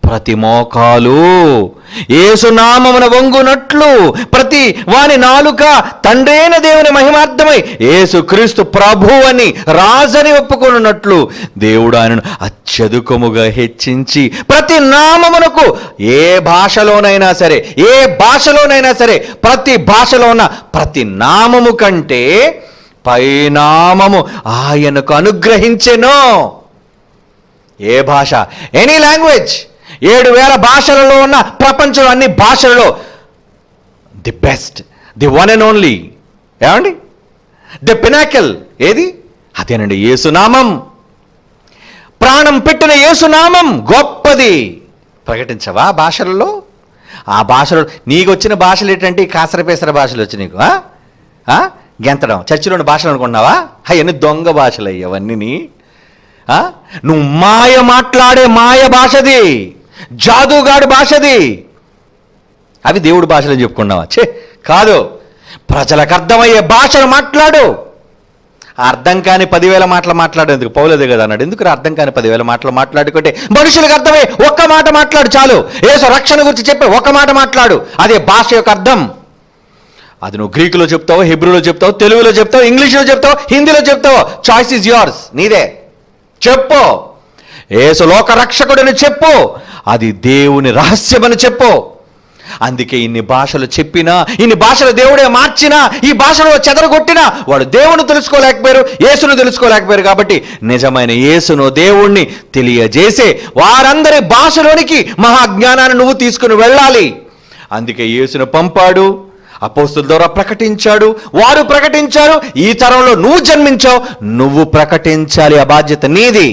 ప్రతి మోకాలు ఏసునామమున వంగునట్లు ప్రతి వాని నాలుక తండ్రైన దేవుని మహిమార్థమై యేసు క్రీస్తు ప్రభు అని రాజని ఒప్పుకొనున్నట్లు దేవుడు ఆయనను అత్యధికముగా హెచ్చించి ప్రతి నామమునకు ఏ భాషలోనైనా సరే ఏ భాషలోనైనా సరే ప్రతి భాషలో ఉన్న ప్రతి నామము కంటే పైనామము ఆయనకు అనుగ్రహించెను ఏ భాష ఎనీ లాంగ్వేజ్ ఏడు వేల భాషలలో ఉన్న ప్రపంచంలో అన్ని భాషలలో the best the one and only ఏమండి ది పినాకల్ ఏది అదేనండి యేసునామం ప్రాణం పెట్టిన యేసునామం గొప్పది ప్రకటించవా భాషలలో ఆ భాషలో నీకు వచ్చిన భాషలు ఏంటంటే ఈ కాసరపేసర భాషలు వచ్చి నీకు ఆ? ఆ? గెంతడం చర్చిలోని భాషలు అనుకున్నావా అవన్నీ దొంగ భాషలు అయ్యి అవన్నీ ఆ? నువ్వు మాయ మాట్లాడే మాయ భాషది జాదుగాడి భాషది అవి దేవుడి భాషలు అని చెప్పుకున్నావా ఛే కాదు ప్రజలకు అర్థమయ్యే భాషను మాట్లాడు అర్థం కాని పదివేల మాటలు మాట్లాడేందుకు పౌలదే కదా అన్నాడు ఎందుకు రా అర్థం కాని పదివేల మాటలు మాట్లాడుకుంటే మనుషులకు అర్థమై ఒక్క మాట మాట్లాడు చాలు ఏసు రక్షణ గురించి చెప్పే ఒక్క మాట మాట్లాడు అదే భాష యొక్క అర్థం అది నువ్వు గ్రీకులో చెప్తావు హిబ్రూలో చెప్తావు తెలుగులో చెప్తావు ఇంగ్లీష్లో చెప్తావు హిందీలో చెప్తావు చాయిస్ ఇస్ యోర్స్ నీదే చెప్పు ఏసు లోక రక్షకుడని చెప్పు అది దేవుని రహస్యమని చెప్పు అందుకే ఇన్ని భాషలు చెప్పినా ఇన్ని భాషలు దేవుడే మార్చినా ఈ భాషలో చెదరగొట్టినా వాడు దేవుని తెలుసుకోలేకపోయారు యేసును తెలుసుకోలేకపోయారు కాబట్టి నిజమైన యేసును దేవుణ్ణి తెలియజేసే వారందరి భాషలోనికి మహాజ్ఞానాన్ని నువ్వు తీసుకుని వెళ్ళాలి అందుకే యేసును పంపాడు అపోస్తుల ద్వారా ప్రకటించాడు వారు ప్రకటించారు ఈ తరంలో నువ్వు జన్మించావు నువ్వు ప్రకటించాలి ఆ బాధ్యత నీది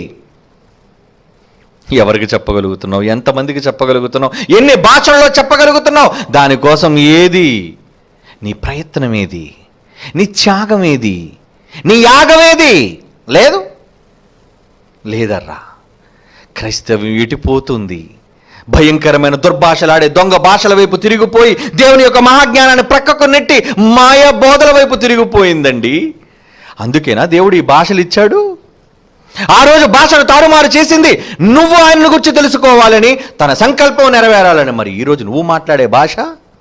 ఎవరికి చెప్పగలుగుతున్నావు ఎంతమందికి చెప్పగలుగుతున్నావు ఎన్ని భాషల్లో చెప్పగలుగుతున్నావు దానికోసం ఏది నీ ప్రయత్నం ఏది నీ త్యాగం ఏది నీ యాగం ఏది లేదు లేదర్రా క్రైస్తవ్యం ఎటిపోతుంది భయంకరమైన దుర్భాషలాడే దొంగ భాషల వైపు తిరిగిపోయి దేవుని యొక్క మహాజ్ఞానాన్ని ప్రక్కకు నెట్టి మాయ బోధల వైపు తిరిగిపోయిందండి అందుకేనా దేవుడు ఈ భాషలు ఇచ్చాడు ఆ రోజు భాషను తారుమారు చేసింది నువ్వు ఆయనను గురించి తెలుసుకోవాలని తన సంకల్పం నెరవేరాలని మరి ఈరోజు నువ్వు మాట్లాడే భాష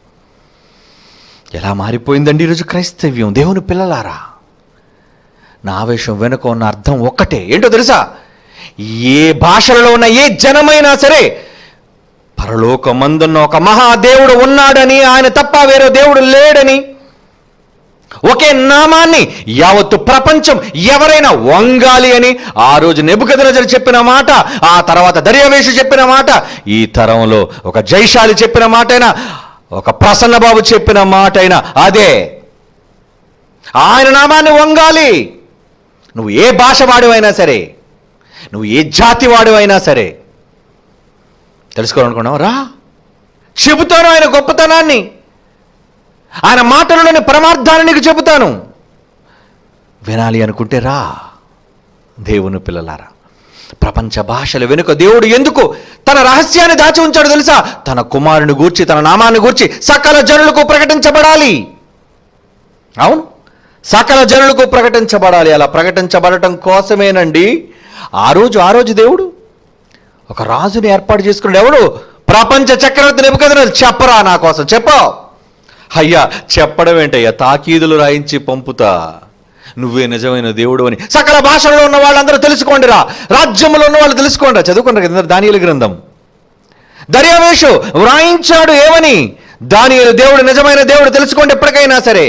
ఎలా మారిపోయిందండి ఈరోజు క్రైస్తవ్యం దేవుని పిల్లలారా నా ఆవేశం వెనుక ఉన్న అర్థం ఒక్కటే ఏంటో తెలుసా ఏ భాషలలో ఉన్న ఏ జనమైనా సరే పరలోకమందున్న ఒక మహాదేవుడు ఉన్నాడని ఆయన తప్ప వేరే దేవుడు లేడని ఒకే నామాన్ని యావత్తు ప్రపంచం ఎవరైనా వంగాలి అని ఆ రోజు నెబుకదనజరు చెప్పిన మాట ఆ తర్వాత దర్యావేషు చెప్పిన మాట ఈ తరంలో ఒక జైశాలి చెప్పిన మాటైనా ఒక ప్రసన్నబాబు చెప్పిన మాటైనా అదే ఆయన నామాన్ని వంగాలి నువ్వు ఏ భాష వాడివైనా సరే నువ్వు ఏ జాతి వాడివైనా సరే తెలుసుకోవాలనుకున్నావు రా చెబుతాను ఆయన గొప్పతనాన్ని ఆయన మాటలలోని పరమార్థాన్ని నీకు చెబుతాను వినాలి అనుకుంటే రా దేవుని పిల్లలారా ప్రపంచ భాషల వెనుక దేవుడు ఎందుకు తన రహస్యాన్ని దాచి ఉంచాడు తెలుసా తన కుమారుని గూర్చి తన నామాన్ని గూర్చి సకల జనులకు ప్రకటించబడాలి అవును సకల జనులకు ప్రకటించబడాలి అలా ప్రకటించబడటం కోసమేనండి ఆ రోజు ఆ రోజు దేవుడు ఒక రాజుని ఏర్పాటు చేసుకున్నాడు ఎవడు ప్రపంచ చక్రవర్తి నిపుకదన చెప్పరా నా కోసం చెప్పు అయ్యా చెప్పడం ఏంటయ్యా తాకీదులు రాయించి పంపుతా నువ్వే నిజమైన దేవుడు అని సకల భాషల్లో ఉన్న వాళ్ళందరూ తెలుసుకోండిరా రాజ్యంలో ఉన్న వాళ్ళు తెలుసుకోండిరా చదువుకుంటారు కదా దానియలు గ్రంథం దర్యావేషు వ్రాయించాడు ఏమని దానియలు దేవుడు నిజమైన దేవుడు తెలుసుకోండి ఎప్పటికైనా సరే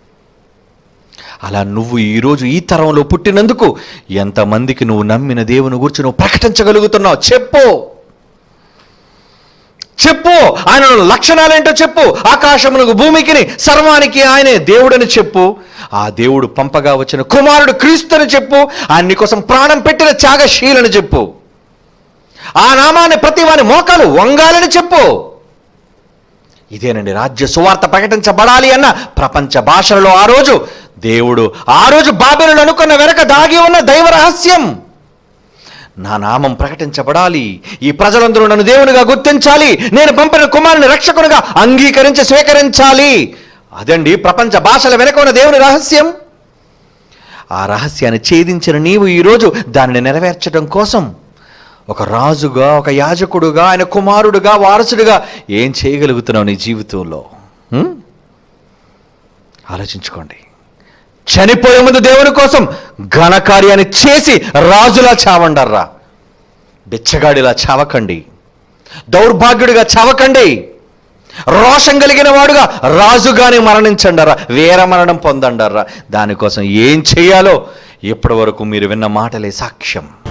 అలా నువ్వు ఈరోజు ఈ తరంలో పుట్టినందుకు ఎంతమందికి నువ్వు నమ్మిన దేవుని గురించి నువ్వు ప్రకటించగలుగుతున్నావు చెప్పు చెప్పు ఆయన లక్షణాలేంటో చెప్పు ఆకాశమునకు భూమికిని సర్వానికి ఆయనే దేవుడని చెప్పు ఆ దేవుడు పంపగా వచ్చిన కుమారుడు క్రీస్తుని చెప్పు ఆయన నీకోసం ప్రాణం పెట్టిన త్యాగశీలని చెప్పు ఆ నామాన్ని ప్రతి వాని మోకాలు వంగాలని చెప్పు ఇదేనండి రాజ్య సువార్త ప్రకటించబడాలి అన్న ప్రపంచ భాషలలో ఆ రోజు దేవుడు ఆ రోజు బాబెలు అనుకున్న వెనక దాగి ఉన్న దైవ రహస్యం నా నామం ప్రకటించబడాలి ఈ ప్రజలందరూ నన్ను దేవునిగా గుర్తించాలి నేను పంపిన కుమారుని రక్షకునిగా అంగీకరించి స్వీకరించాలి అదండి ప్రపంచ భాషల వెనక ఉన్న దేవుని రహస్యం ఆ రహస్యాన్ని ఛేదించిన నీవు ఈరోజు దానిని నెరవేర్చడం కోసం ఒక రాజుగా ఒక యాజకుడుగా ఆయన కుమారుడుగా వారసుడుగా ఏం చేయగలుగుతున్నావు నీ జీవితంలో హ్మ్? ఆలోచించుకోండి చనిపోయే ముందు దేవుని కోసం ఘనకార్యాన్ని చేసి రాజులా చావండర్రా బిచ్చగాడిలా చావకండి దౌర్భాగ్యుడిగా చావకండి రోషం కలిగిన వాడుగా రాజుగానే మరణించండరా వీర మరణం పొందండర్రా దానికోసం ఏం చేయాలో ఇప్పటి వరకు మీరు విన్న మాటలే సాక్ష్యం